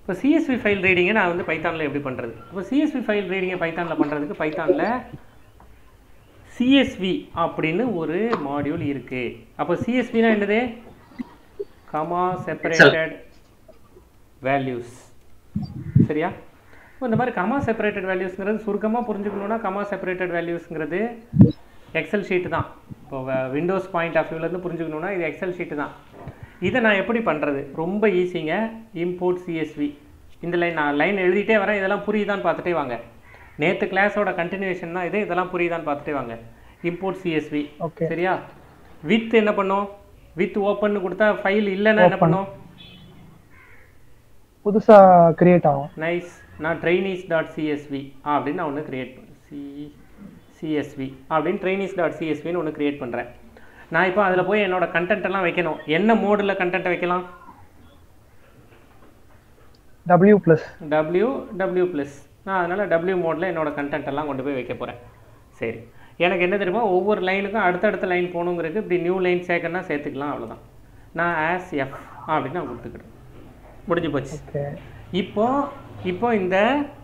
இப்போ CSV file ரீடிங்கை நான் வந்து பைத்தானில் எப்படி பண்ணுறது இப்போ சிஎஸ்வி ஃபைல் ரீடிங்கை பைத்தானில் பண்ணுறதுக்கு பைத்தானில் சிஎஸ்வி அப்படின்னு ஒரு மாடியூல் இருக்குது அப்போ சிஎஸ்வினா என்னது கமா செப்பரேட்டட் வேல்யூஸ் சரியா இப்போ இந்த மாதிரி கமா செப்பரேட்டட் வேல்யூஸ்ங்கிறது சுருக்கமாக புரிஞ்சுக்கணுன்னா கமா செப்பரேட்டட் வேல்யூஸ்ங்கிறது எக்ஸல் ஷீட்டு தான் இப்போ விண்டோஸ் பாயிண்ட் ஆஃப் வியூலேருந்து புரிஞ்சுக்கணுன்னா இது எக்ஸல் ஷீட்டு தான் இதை நான் எப்படி பண்ணுறது ரொம்ப ஈஸிங்க இம்போர்ட் சிஎஸ்வி இந்த லைன் நான் லைன் எழுதிட்டே வரேன் இதெல்லாம் புரியுதான்னு பார்த்துட்டே வாங்க நேற்று கிளாஸோட கண்டினியூஷன் தான் இது இதெல்லாம் புரியுதான்னு பார்த்துட்டே வாங்க இம்போர்ட் சிஎஸ்வி ஓகே சரியா வித் என்ன பண்ணும் வித் ஓப்பன் கொடுத்தா ஃபைல் இல்லைன்னா என்ன பண்ணும் புதுசா கிரியேட் ஆகும் நைஸ் நான் ட்ரைனீஸ் டாட் சிஎஸ்வி அப்படின்னு நான் ஒன்று கிரியேட் சி சிஎஸ்வி அப்படின்னு ட்ரைனீஸ் டாட் சிஎஸ்வின்னு ஒன்று கிரியேட் பண்ணுறேன் நான் இப்போ அதில் போய் என்னோட கண்டென்ட் எல்லாம் வைக்கணும் என்ன மோடில் கண்டென்ட்டை வைக்கலாம் W plus W W plus நான் அதனால் டபிள்யூ மோடில் என்னோட கண்டென்ட் எல்லாம் கொண்டு போய் வைக்க போகிறேன் சரி எனக்கு என்ன தெரியுமா ஒவ்வொரு லைனுக்கும் அடுத்தடுத்த லைன் போகணுங்கிறதுக்கு இப்படி நியூ லைன் சேர்க்கணும்னா சேர்த்துக்கலாம் அவ்வளோதான் நான் ஆஸ் எஃப் அப்படின்னு நான் கொடுத்துக்கிறேன் முடிஞ்சு போச்சு ஓகே இப்போ இப்போ இந்த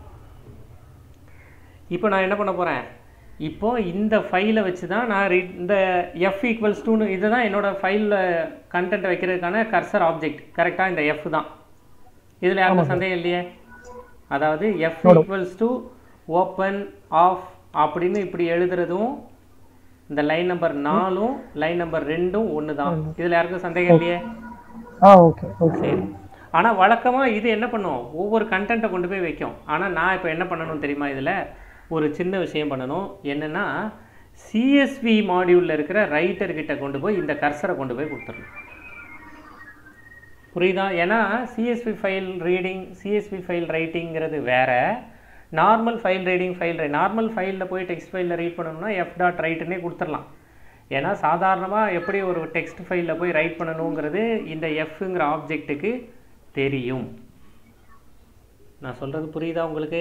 இப்போ நான் என்ன பண்ண போகிறேன் இப்போ இந்த ஃபைலை வச்சு தான் நான் read- இந்த எஃப் ஈக்குவல்ஸ் டூன்னு இதுதான் என்னோட ஃபைலில் கண்டென்ட் வைக்கிறதுக்கான கர்சர் ஆப்ஜெக்ட் கரெக்டாக இந்த எஃப் தான் இதில் யாருக்கும் சந்தேகம் இல்லையே அதாவது F equals to open of அப்படின்னு இப்படி எழுதுறதும் இந்த லைன் நம்பர் நாலும் லைன் நம்பர் ரெண்டும் ஒன்று தான் இதில் யாருக்கும் சந்தேகம் இல்லையே ஆ ஓகே ஓகே சரி ஆனால் வழக்கமாக இது என்ன பண்ணும் ஒவ்வொரு கண்டென்ட்டை கொண்டு போய் வைக்கும் ஆனால் நான் இப்போ என்ன பண்ணணும் தெரியுமா இதில் ஒரு சின்ன விஷயம் பண்ணணும் என்னென்னா சிஎஸ்வி மாடியூலில் இருக்கிற ரைட்டர் கிட்ட கொண்டு போய் இந்த கர்சரை கொண்டு போய் கொடுத்துடணும் புரியுதா ஏன்னா CSV file reading CSV file ரைட்டிங்கிறது வேற normal file reading file normal ஃபைலில் போய் டெக்ஸ்ட் ஃபைலில் ரீட் பண்ணணும்னா எஃப் டாட் ரைட்டுன்னே கொடுத்துடலாம் ஏன்னா சாதாரணமாக எப்படி ஒரு டெக்ஸ்ட் ஃபைலில் போய் ரைட் பண்ணணுங்கிறது இந்த எஃப்ங்கிற ஆப்ஜெக்ட்டுக்கு தெரியும் நான் சொல்கிறது புரியுதா உங்களுக்கு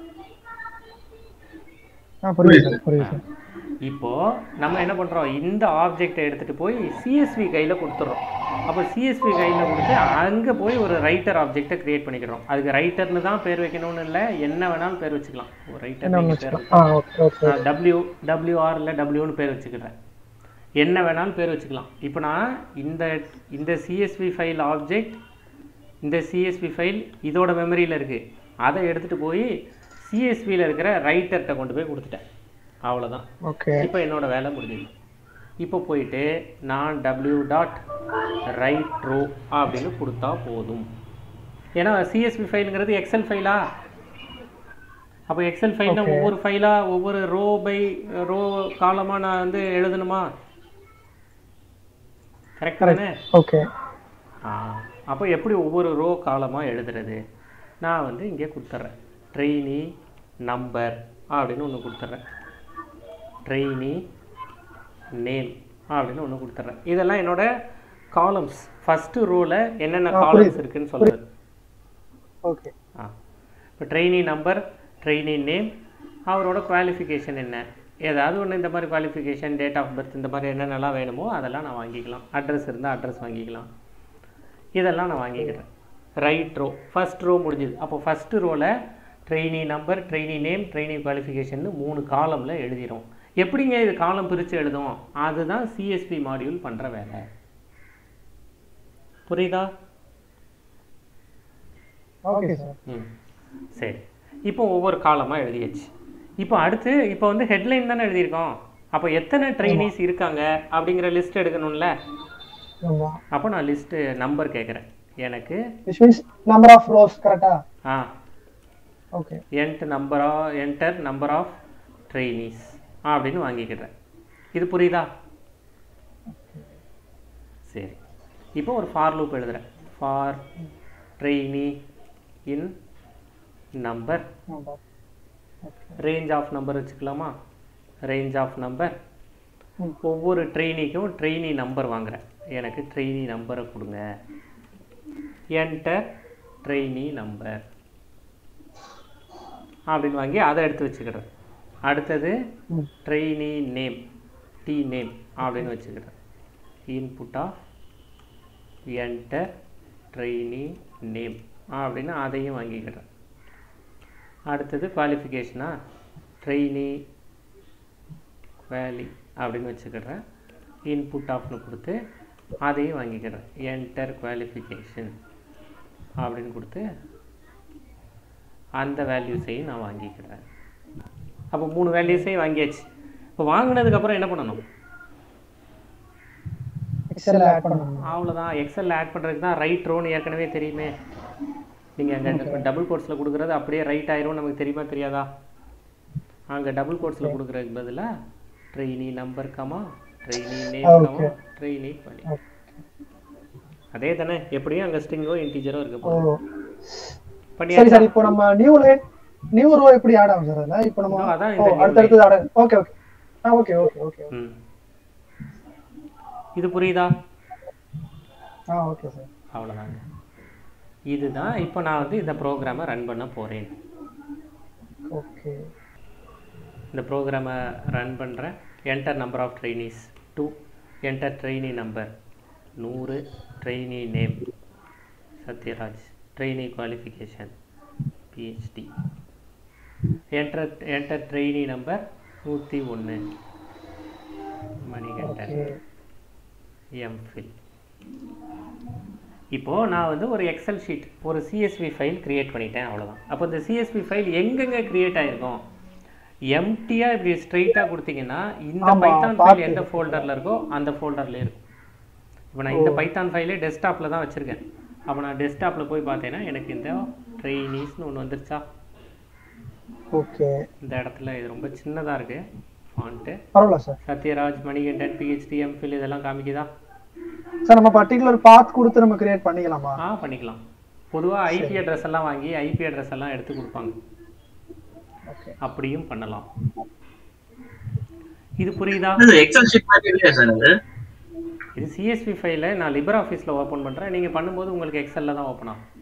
ஆ புரியுது சார் புரியுது சார் இப்போ நம்ம என்ன பண்ணுறோம் இந்த ஆப்ஜெக்டை எடுத்துகிட்டு போய் சிஎஸ்வி கையில் கொடுத்துட்றோம் அப்போ சிஎஸ்வி கையில் கொடுத்து அங்கே போய் ஒரு ரைட்டர் ஆப்ஜெக்டை கிரியேட் பண்ணிக்கிறோம் அதுக்கு ரைட்டர்னு தான் பேர் வைக்கணும்னு இல்லை என்ன வேணாலும் பேர் வச்சுக்கலாம் ஒரு என்ன ரைட்டர் பேர் வச்சுக்கலாம் ஆ ஓகே ஓகே நான் டபிள்யூ டபிள்யூஆர் இல்லை டபிள்யூன்னு பேர் வச்சுக்கிறேன் என்ன வேணாலும் பேர் வச்சுக்கலாம் இப்போ நான் இந்த இந்த சிஎஸ்வி ஃபைல் ஆப்ஜெக்ட் இந்த சிஎஸ்வி ஃபைல் இதோட மெமரியில் இருக்குது அதை எடுத்துகிட்டு போய் சிஎஸ்வியில் இருக்கிற ரைட்டர்கிட்ட கொண்டு போய் கொடுத்துட்டேன் அவ்வளோதான் ஓகே இப்போ என்னோட வேலை முடிஞ்சது இப்போ போயிட்டு நான் டபிள்யூ டாட் ரைட் ரோ அப்படின்னு கொடுத்தா போதும் ஏன்னா சிஎஸ்வி ஃபைலுங்கிறது எக்ஸல் ஃபைலா அப்போ எக்ஸல் ஃபைல்னா Okay. ஒவ்வொரு ஃபைலாக ஒவ்வொரு ரோ பை ரோ காலமாக நான் வந்து எழுதணுமா கரெக்ட் தானே ஓகே ஆ அப்போ எப்படி ஒவ்வொரு ரோ காலமாக எழுதுறது நான் வந்து இங்கே கொடுத்துட்றேன் ட்ரெயினி நம்பர் அப்படின்னு ஒன்று கொடுத்துட்றேன் ட்ரெயினி நேம் அப்படின்னு ஒன்று கொடுத்துட்றேன் இதெல்லாம் என்னோட காலம்ஸ் ஃபஸ்ட்டு ரோவில் என்னென்ன ஆ, காலம்ஸ் புரியுது. இருக்குன்னு சொல்கிறது ஓகே ஆ இப்போ ட்ரெயினி நம்பர் ட்ரெயினி நேம் அவரோட குவாலிஃபிகேஷன் என்ன ஏதாவது ஒன்று இந்த மாதிரி குவாலிஃபிகேஷன் டேட் ஆஃப் பர்த் இந்த மாதிரி என்னென்னலாம் வேணுமோ அதெல்லாம் நான் வாங்கிக்கலாம் அட்ரஸ் இருந்தால் அட்ரஸ் வாங்கிக்கலாம் இதெல்லாம் நான் வாங்கிக்கிறேன் ரைட் ரோ ஃபர்ஸ்ட் ரோ முடிஞ்சுது அப்போ ஃபஸ்ட்டு ரோவில் trainee number trainee name trainee qualification மூணு காலமில் எழுதிரும் எப்படிங்க இது காலம் பிரித்து எழுதும் அதுதான் சிஎஸ்பி மாடியூல் பண்ணுற வேலை புரியுதா ஓகே சார் ம் சரி இப்போ ஒவ்வொரு காலமாக எழுதியாச்சு இப்போ அடுத்து இப்போ வந்து ஹெட்லைன் தானே எழுதியிருக்கோம் அப்போ எத்தனை ட்ரைனிஸ் இருக்காங்க அப்படிங்கிற லிஸ்ட் எடுக்கணும்ல ஆமா அப்போ நான் லிஸ்ட்டு நம்பர் கேட்குறேன் எனக்கு which means number of rows கரெக்டா ஆ okay int number of enter number of trainees அப்படின்னு வாங்கிக்கிறேன் இது புரியுதா சரி இப்போ ஒரு ஃபார் லூப் எழுதுறேன் for trainee in number number range of number வச்சுக்கலாமா ரேஞ்ச் ஆஃப் நம்பர் ம். ஒவ்வொரு ட்ரெயினிக்கும் ட்ரெயினி நம்பர் வாங்குறேன் எனக்கு ட்ரெயினி நம்பரை கொடுங்க என்டர் ட்ரெயினி நம்பர் அப்படின்னு வாங்கி அதை எடுத்து வச்சுக்கிறேன் அடுத்தது ம் ட்ரெயினி நேம் டி நேம் அப்படின்னு வச்சுக்கிறேன் input of enter trainee name அப்படின்னு அதையும் வாங்கிக்கிறேன் அடுத்தது குவாலிஃபிகேஷனா ட்ரெயினி வேலி அப்படின்னு வச்சுக்கிறேன் இன்புட் ஆஃப்னு கொடுத்து அதையும் வாங்கிக்கிறேன் என்டர் குவாலிஃபிகேஷன் அப்படின்னு கொடுத்து அந்த வேல்யூஸையும் நான் வாங்கிக்கிறேன் அப்போ மூணு வேல்யூஸையும் வாங்கியாச்சு இப்போ வாங்கினதுக்கப்புறம் என்ன பண்ணணும் எக்ஸல் ஆட் பண்ணணும் அவ்வளோதான் எக்ஸலில் ஆட் பண்ணுறதுக்கு தான் ரைட் ரோன்னு ஏற்கனவே தெரியுமே நீங்கள் அங்கே டபுள் கோட்ஸில் கொடுக்குறது அப்படியே ரைட் ஆயிரும் நமக்கு தெரியுமா தெரியாதா அங்கே டபுள் கோட்ஸில் கொடுக்குறதுக்கு பதிலாக trainee number comma trainee name comma Okay. Trainee பண்ணி அதே தானே எப்படியும் அங்கே ஸ்ட்ரிங்கோ இன்டீஜரோ இருக்க ஓ போகுது சரி பண்ணியா சார் இப்போ நம்ம நியூ லைன் நியூ ரோ எப்படி ஆட் ஆகும் சார் அதுல இப்போ நம்ம இதோ அதான் ஓ இந்த new அடுத்தடுத்து ஆட் ஓகே ஓகே ஆ ஓகே ஓகே ஓகே ம் இது புரியுதா ஆ ஓகே சார் அவ்வளோதாங்க இதுதான் இப்போ நான் வந்து இந்த ப்ரோக்ராமை ரன் பண்ண போகிறேன் ஓகே இந்த ப்ரோக்ராமை ரன் பண்ணுறேன் enter number of trainees two enter trainee number நூறு trainee name Sathyaraj trainee qualification PhD enter enter trainee number நூற்றி ஒன்று மணிகண்டன் ஓகே எம்ஃபில் இப்போது நான் வந்து ஒரு எக்ஸல் ஷீட் ஒரு சிஎஸ்வி ஃபைல் கிரியேட் பண்ணிட்டேன் அவ்வளோதான் அப்போ இந்த சிஎஸ்வி ஃபைல் எங்கெங்கே கிரியேட் ஆகிருக்கும் எம்டியாக இப்படி ஸ்ட்ரைட்டாக கொடுத்தீங்கன்னா இந்த ஆமா, பைத்தான் ஃபைல் பார்த்தேன். எந்த ஃபோல்டரில் இருக்கோ அந்த ஃபோல்டர்லேயே இருக்கும் இப்போ நான் இந்த பைத்தான் ஃபைலே டெஸ்க்டாப்பில் தான் வச்சுருக்கேன் அப்போ நான் டெஸ்க்டாப்பில் போய் பார்த்தேன்னா எனக்கு இந்த ட்ரெயினிஸ்னு ஒன்று வந்துருச்சா ஓகே இந்த இடத்துல இது ரொம்ப சின்னதாக இருக்குது ஃபாண்ட்டு பரவாயில்ல sir Sathyaraj Manikandan PhD MPhil இதெல்லாம் காமிக்குதா சார் நம்ம பர்டிகுலர் பாத் கொடுத்து நம்ம கிரியேட் பண்ணிக்கலாமா ஆ பண்ணிக்கலாம் பொதுவாக ஐபி அட்ரஸ் எல்லாம் வாங்கி ஐபி அட்ரஸ் எல்லாம் எடுத்து கொடுப்பாங்க ஓகே அப்படியும் பண்ணலாம் இது புரியுதா இது எக்ஸல் ஷீட் மாதிரி இல்லையா சார் அது இது சிஎஸ்வி ஃபைலை நான் லிபர் ஆஃபீஸில் ஓப்பன் பண்ணுறேன் நீங்கள் பண்ணும்போது உங்களுக்கு எக்ஸலில் தான் ஓப்பன் ஆகும்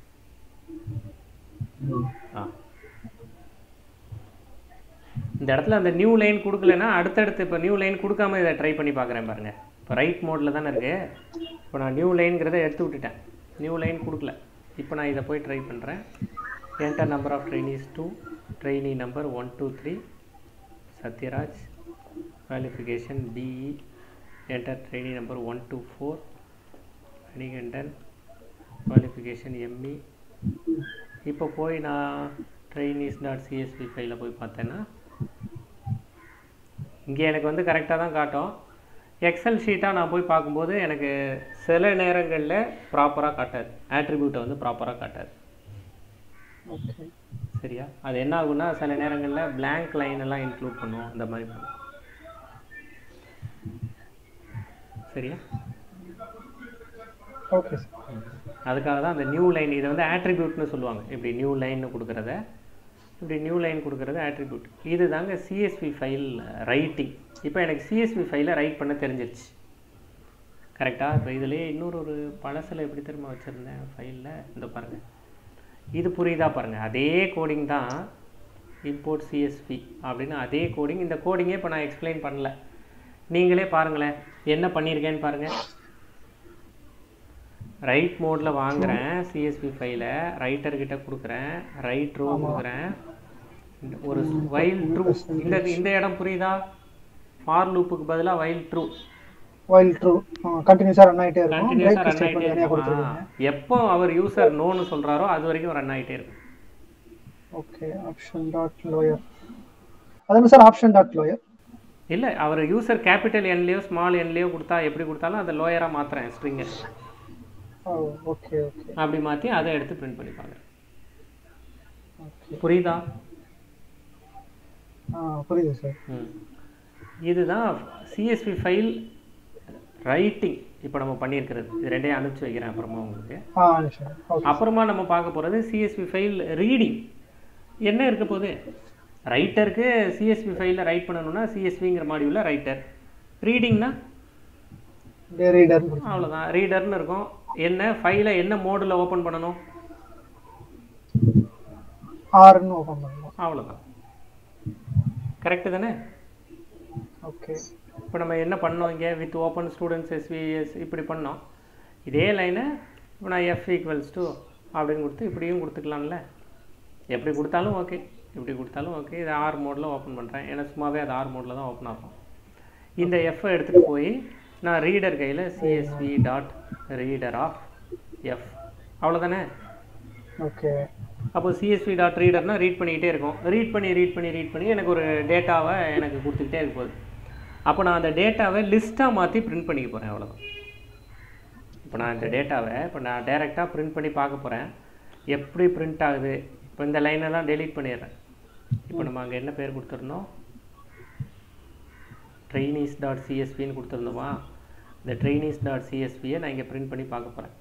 ஆ இந்த இடத்துல அந்த நியூ லைன் கொடுக்கலன்னா அடுத்தடுத்து இப்போ நியூ லைன் கொடுக்காம இதை ட்ரை பண்ணி பார்க்குறேன் பாருங்க இப்போ ரைட் மோடில் தானே இருக்கு இப்போ நான் நியூ லைன்ங்கிறத எடுத்து விட்டுட்டேன் நியூ லைன் கொடுக்கல இப்போ நான் இதை போய் ட்ரை பண்ணுறேன் enter number of trainees two trainee number one two three Sathyaraj qualification BE enter trainee number one two four Manikandan qualification ME இப்போ போய் நான் ட்ரெயினிஸ் டாட் சிஎஸ்பி ஃபைலில் போய் பார்த்தேன்னா இங்கே எனக்கு வந்து கரெக்டாக தான் காட்டும் எக்ஸல் ஷீட்டாக நான் போய் பார்க்கும்போது எனக்கு சில நேரங்களில் ப்ராப்பராக காட்டாது ஆட்ரிபியூட்டை வந்து ப்ராப்பராக காட்டாது ஓகே சரியா அது என்ன ஆகும்னா சில நேரங்களில் blank லைன் எல்லாம் இன்க்ளூட் பண்ணுவோம் இந்த மாதிரி பண்ணும் சரியா ஓகே சார் அதுக்காக தான் அந்த நியூ லைன் இதை வந்து ஆட்ரிபியூட்னு சொல்லுவாங்க இப்படி நியூ லைன்னு கொடுக்குறத இப்படி நியூ லைன் கொடுக்குறது ஆட்ரிபியூட் இது தாங்க சிஎஸ்வி ஃபைல் ரைட்டிங் இப்போ எனக்கு சிஎஸ்வி ஃபைலை ரைட் பண்ண தெரிஞ்சிருச்சு கரெக்டாக இப்போ இதுலேயே இன்னொரு ஒரு பழசில் எப்படி திரும்ப வச்சுருந்தேன் ஃபைலில் இந்த பாருங்கள் இது புரியுதா பாருங்கள் அதே கோடிங் தான் இம்போர்ட் சிஎஸ்பி அப்படின்னு அதே கோடிங் இந்த கோடிங்கே இப்போ நான் எக்ஸ்பிளைன் பண்ணல நீங்களே பாருங்களேன் என்ன பண்ணியிருக்கேன்னு பாருங்கள் ரைட் மோடில் வாங்குறேன் சிஎஸ்பி ஃபைலை ரைட்டர்கிட்ட கொடுக்குறேன் ரைட் ரோ கொடுக்குறேன் இந்த ஒரு வைல் ட்ரூ இந்த இந்த இடம் புரியுதா ஃபார் லூப்புக்கு பதிலாக வைல் ட்ரூ வைல் ட்ரூ கண்டினியூஸா ரன் ஆயிட்டே இருக்கும் கண்டினியூஸாக பிரேக் ரன் ஸ்டேட்மெண்ட் ஆகிட்டே தனியா இருக்கும் கொடுத்துருக்கீங்க ஆ, எப்போ அவர் யூசர் நோன்னு சொல்கிறாரோ அது வரைக்கும் ரன் ஆகிட்டே இருக்கும் ஓகே ஆப்ஷன் டாட் லோயர் அதான சார் ஆப்ஷன் டாட் லோயர் இல்லை அவர் யூசர் கேபிட்டல் என்லேயோ ஸ்மால் என்லேயோ கொடுத்தா எப்படி கொடுத்தாலும் அதை லோயராக மாற்றுறேன் ஸ்ட்ரிங்கை ஓ ஓகே ஓகே அப்படி மாற்றி அதை எடுத்து பிரிண்ட் பண்ணி பார்க்குறேன் ஓகே புரியுதா ஆ புரியுது சார் ம். இதுதான் சிஎஸ்பி ஃபைல் ரைட்டிங் இப்போ நம்ம பண்ணியிருக்கிறது இது ரெண்டையும் அனுப்பிச்சு வைக்கிறேன் அப்புறமா உங்களுக்கு ஆ சார் ஓகே அப்புறமா நம்ம பார்க்க போகிறது சிஎஸ்பி ஃபைல் ரீடிங் என்ன இருக்க போகுது ரைட்டருக்கு சிஎஸ்பி ஃபைலில் ரைட் பண்ணணும்னா சிஎஸ்பிங்கிற மாடியூலில் ரைட்டர் ரீடிங்னா ரீடர் அவ்வளோதான் ரீடர்னு இருக்கும் என்ன ஃபைலை என்ன மோடில் ஓப்பன் பண்ணணும் ஆர்னு ஓபன் பண்ணலாம் அவ்வளோதான் கரெக்டு தானே ஓகே இப்போ நம்ம என்ன பண்ணோம் இங்கே வித் ஓப்பன் ஸ்டூடெண்ட்ஸ் எஸ்விஎஸ் இப்படி பண்ணோம் இதே லைனை இப்போ நான் எஃப் ஈக்குவல்ஸ் டு அப்படின்னு கொடுத்து இப்படியும் கொடுத்துக்கலாம்ல எப்படி கொடுத்தாலும் ஓகே எப்படி கொடுத்தாலும் ஓகே இது ஆர் மோடில் ஓப்பன் பண்ணுறேன் ஏன்னா சும்மாவே அது ஆர் மோடில் தான் ஓப்பன் ஆகும் இந்த எஃப்ஐ எடுத்துகிட்டு போய் நான் ரீடர் கையில் CSV dot reader of F அவ்வளோதானே ஓகே அப்போ சிஎஸ்வி டாட் ரீடர்னா ரீட் பண்ணிக்கிட்டே இருக்கும் ரீட் பண்ணி ரீட் பண்ணி ரீட் பண்ணி எனக்கு ஒரு டேட்டாவை எனக்கு கொடுத்துக்கிட்டே இருக்க போகுது அப்போ நான் அந்த டேட்டாவை லிஸ்ட்டாக மாற்றி பிரிண்ட் பண்ணிக்க போகிறேன் அவ்வளோதான் இப்போ நான் இந்த டேட்டாவை இப்போ நான் டைரெக்டாக பிரிண்ட் பண்ணி பார்க்க போகிறேன் எப்படி பிரிண்ட் ஆகுது இப்போ இந்த லைனெல்லாம் டெலீட் பண்ணிடுறேன் இப்போ நம்ம அங்கே என்ன பேர் கொடுத்துருந்தோம் ட்ரைனிஸ் டாட் சிஎஸ்பின்னு கொடுத்துருந்தோமா இந்த ட்ரைனிஸ் டாட் சிஎஸ்பியை நான் இங்கே பிரிண்ட் பண்ணி பார்க்க போகிறேன்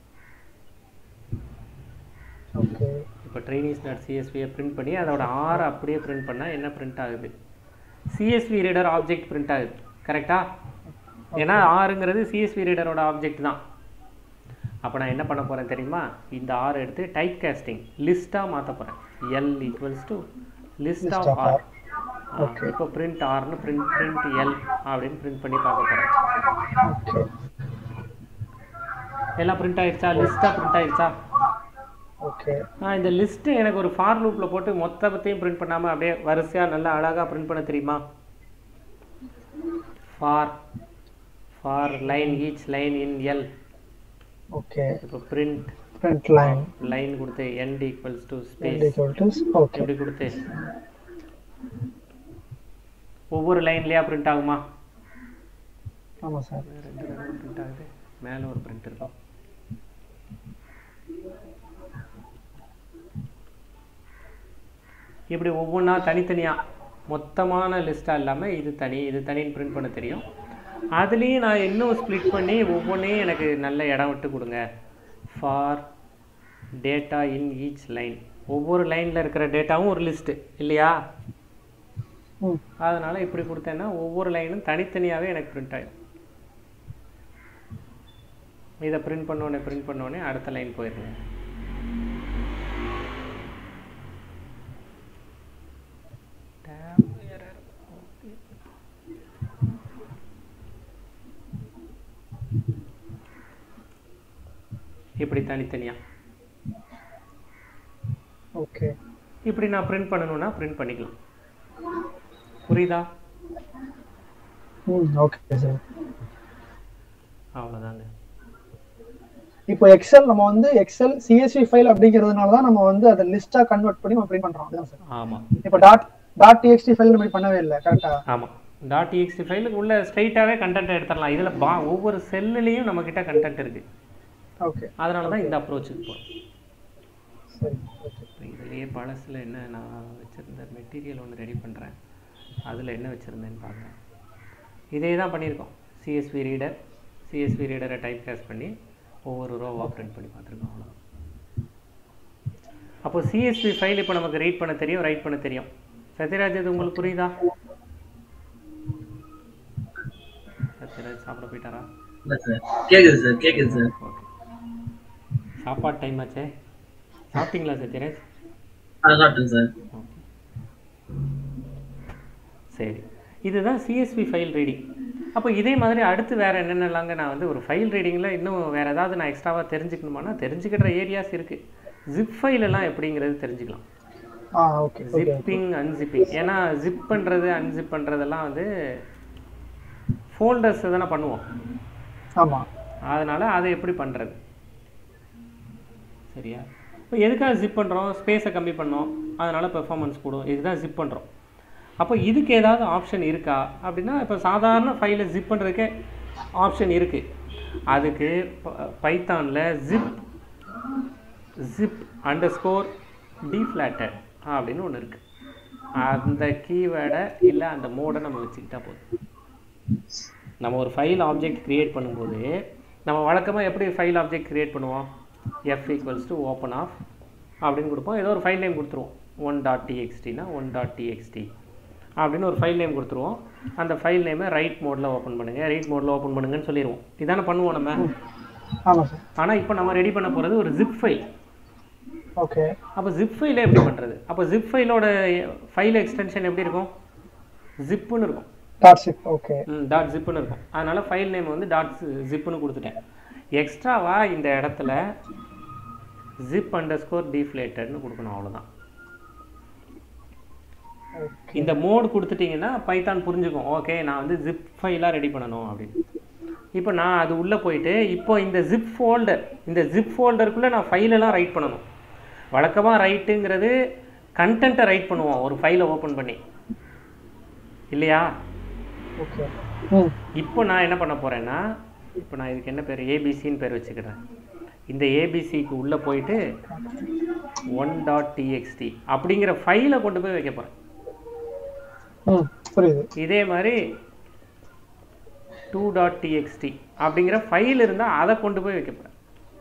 ஓகே இப்போ ட்ரைனிஸ் டாட் சிஎஸ்வியை பிரிண்ட் பண்ணி அதோட ஆர் அப்படியே பிரிண்ட் பண்ணால் என்ன பிரிண்ட் ஆகுது சிஎஸ்வி ரீடர் ஆப்ஜெக்ட் பிரிண்ட் ஆகுது கரெக்டா ஏன்னா ஆறுங்கிறது சிஎஸ்வி ரீடரோட ஆப்ஜெக்ட் தான் அப்போ நான் என்ன பண்ண போகிறேன் தெரியுமா இந்த ஆர் எடுத்து டைப் காஸ்டிங் லிஸ்ட்டாக மாற்ற போகிறேன் L equals to list List of of R R. Okay. இப்போ பிரிண்ட் ஆர்னு பிரிண்ட் பிரிண்ட் எல் அப்படின்னு பிரிண்ட் பண்ணி பார்க்க போகிறேன் ஓகே எல்லாம் பிரிண்ட் ஆயிடுச்சா லிஸ்ட்டாக பிரிண்ட் ஆயிடுச்சா ஓகே நான் இந்த லிஸ்ட்டு எனக்கு ஒரு ஃபார் லூப்பில் போட்டு மொத்தத்தையும் பிரிண்ட் பண்ணாமல் அப்படியே வரிசையாக நல்லா அழகாக பிரிண்ட் பண்ண தெரியுமா for for line each line in L okay இப்போ பிரிண்ட் print line லைன் கொடுத்து end equals to and space equal to okay எப்படி கொடுத்து ஒவ்வொரு லைன்லையா பிரிண்ட் ஆகுமா ஆமா சார் ரெண்டு தடவை பிரிண்ட் ஆகுது மேலே ஒரு பிரிண்ட் இருக்கும் இப்படி ஒவ்வொன்றா தனித்தனியாக மொத்தமான லிஸ்ட்டாக இல்லாமல் இது தனி இது தனின்னு பிரிண்ட் பண்ண தெரியும் அதுலேயும் நான் இன்னும் ஸ்ப்ளிட் பண்ணி ஒவ்வொன்றையும் எனக்கு நல்ல இடம் விட்டு கொடுங்க for data in each line ஒவ்வொரு லைனில் இருக்கிற டேட்டாவும் ஒரு லிஸ்ட்டு இல்லையா ம் அதனால் இப்படி கொடுத்தேன்னா ஒவ்வொரு லைனும் தனித்தனியாகவே எனக்கு பிரிண்ட் ஆகிடும் இதை பிரிண்ட் பண்ணோடனே பிரிண்ட் பண்ணோடனே அடுத்த லைன் போயிடுங்க Tab error. Okay. இப்படி தனித்தனியாக ஓகே இப்படி நான் பிரிண்ட் பண்ணணும்னா பிரிண்ட் பண்ணிக்கலாம் புரியுதா ம் ஓகே சார் அவ்வளோதாங்க இப்போ எக்ஸல் நம்ம வந்து எக்ஸல் சிஎஸ்வி ஃபைல் அப்படிங்கிறதுனால தான் நம்ம வந்து அதை லிஸ்டா கன்வெர்ட் பண்ணி நம்ம பிரிண்ட் பண்றோம் அதுதான் சார் ஆமாம் இப்போ டாட் டாட் டிஎக்ஸ்டி ஃபைல் நம்ம இப்படி பண்ணவே இல்லை கரெக்டா ஆமாம் டாட் டிஎக்ஸ்டி ஃபைலுக்கு உள்ள ஸ்ட்ரைட்டாகவே கண்டென்ட் எடுத்துடலாம் இதில் பா ஒவ்வொரு செல்லுலேயும் நம்மக்கிட்ட கண்டென்ட் இருக்குது ஓகே அதனால தான் இந்த அப்ரோச்சுக்கு போகிறோம் சரி ஓகே இதுலேயே பழசில் என்ன நான் வச்சுருந்த மெட்டீரியல் ஒன்று ரெடி பண்ணுறேன் அதில் என்ன வச்சுருந்தேன்னு பார்க்குறேன் இதே தான் பண்ணியிருக்கோம் சிஎஸ்வி ரீடர் சிஎஸ்வி ரீடரை டைப் கேஸ் பண்ணி ஒவ்வொரு ரோவாக பிரிண்ட் பண்ணி பார்த்துருக்கோம் அவ்வளோ அப்போ சிஎஸ்வி ஃபைல் இப்போ நமக்கு ரீட் பண்ண தெரியும் ரைட் பண்ண தெரியும் சத்யராஜ் இது உங்களுக்கு புரியுதா சத்யராஜ் சாப்பிட போயிட்டாரா இல்ல சார் கேக்குது சார் கேக்குது சார் ஓகே சாப்பாடு டைம் ஆச்சே சாப்பிட்டீங்களா சத்யராஜ் அதை சாப்பிட்டேன் சார் ஓகே சரி இதுதான் சிஎஸ்வி ஃபைல் ரீடிங் அப்போ இதே மாதிரி அடுத்து வேறு என்னென்னலாங்க நான் வந்து ஒரு ஃபைல் ரீடிங்கில் இன்னும் வேறு ஏதாவது நான் எக்ஸ்ட்ராவாக தெரிஞ்சுக்கணுமானா தெரிஞ்சுக்கிற ஏரியாஸ் இருக்குது ஜிப் ஃபைலெல்லாம் எப்படிங்கிறது தெரிஞ்சுக்கலாம் ஆ ஓகே ஓகே ஜிப்பிங் அன்சிப்பிங் ஏன்னா ஜிப் பண்ணுறது அன்சிப் பண்ணுறதெல்லாம் வந்து ஃபோல்டர்ஸ் தானே பண்ணுவோம் ஆமா அதனால் அதை எப்படி பண்ணுறது சரியா இப்போ எதுக்காக ஜிப் பண்ணுறோம் ஸ்பேஸை கம்மி பண்ணோம் அதனால் பெர்ஃபார்மன்ஸ் கூடும் இதுதான் ஜிப் பண்ணுறோம் அப்போ இதுக்கு ஏதாவது ஆப்ஷன் இருக்கா அப்படின்னா இப்போ சாதாரண ஃபைலை ஜிப் பண்ணுறதுக்கே ஆப்ஷன் இருக்குது அதுக்கு பைத்தானில் zip zip underscore deflated அப்படின்னு ஒன்று இருக்குது அந்த கீவேர்டை இல்லை அந்த மோடை நம்ம வச்சுக்கிட்டா போதும் நம்ம ஒரு ஃபைல் ஆப்ஜெக்ட் கிரியேட் பண்ணும்போது நம்ம வழக்கமாக எப்படி ஃபைல் ஆப்ஜெக்ட் கிரியேட் பண்ணுவோம் F equals to open of அப்படின்னு கொடுப்போம் ஏதோ ஒரு ஃபைல் நேம் கொடுத்துருவோம் ஒன் டாட் டிஎக்ஸ்டினா ஒன் டாட் டிஎக்ஸ்டி அப்படின்னு ஒரு ஃபைல் நேம் கொடுத்துருவோம் அந்த ஃபைல் நேமை ரைட் மோடில் ஓப்பன் பண்ணுங்கள் ரைட் மோடில் ஓப்பன் பண்ணுங்கன்னு சொல்லிடுவோம் இதானே பண்ணுவோம் நம்ம ஆமா சார் ஆனால் இப்போ நம்ம ரெடி பண்ண போகிறது ஒரு ஜிப் ஃபைல் ஓகே அப்போ ஜிப் ஃபைலை எப்படி பண்ணுறது அப்போ ஜிப் ஃபைலோட ஃபைல் எக்ஸ்டென்ஷன் எப்படி இருக்கும் ஜிப்புன்னு இருக்கும் டாட் சிப் ஓகே ம் டாட் ஜிப்புன்னு இருக்கும் அதனால் ஃபைல் நேம் வந்து டாட் ஜிப்புன்னு கொடுத்துட்டேன் எக்ஸ்ட்ராவாக இந்த இடத்துல ஜிப் அண்டர் ஸ்கோர் டிஃப்ளேட்டட்னு கொடுக்கணும் அவ்வளோதான் இந்த மோட் கொடுத்துட்டீங்கன்னா பைத்தான் புரிஞ்சுக்கும் ஓகே நான் வந்து ஜிப் ஃபைலாக ரெடி பண்ணணும் அப்படின்னு இப்போ நான் அது உள்ளே போயிட்டு இப்போ இந்த ஜிப் ஃபோல்டர் இந்த ஜிப் ஃபோல்டருக்குள்ளே நான் ஃபைலெல்லாம் ரைட் பண்ணணும் வழக்கமாக ரைட்டுங்கிறது கண்டென்ட்டை ரைட் பண்ணுவோம் ஒரு ஃபைலை ஓப்பன் பண்ணி இல்லையா ஓகே ம் இப்போ நான் என்ன பண்ண போகிறேன்னா இப்போ நான் இதுக்கு என்ன பேர் ஏபிசின்னு பேர் வச்சுக்கிறேன் இந்த ஏபிசிக்கு உள்ளே போயிட்டு ஒன் டாட் டிஎக்ஸ்டி அப்படிங்கிற ஃபைலை கொண்டு போய் வைக்க போகிறேன் ம் புரியுது இதே மாதிரி டூ டாட் டிஎக்ஸ்டி அப்படிங்கிற ஃபைல் இருந்தால் அதை கொண்டு போய் வைக்க போகிறேன்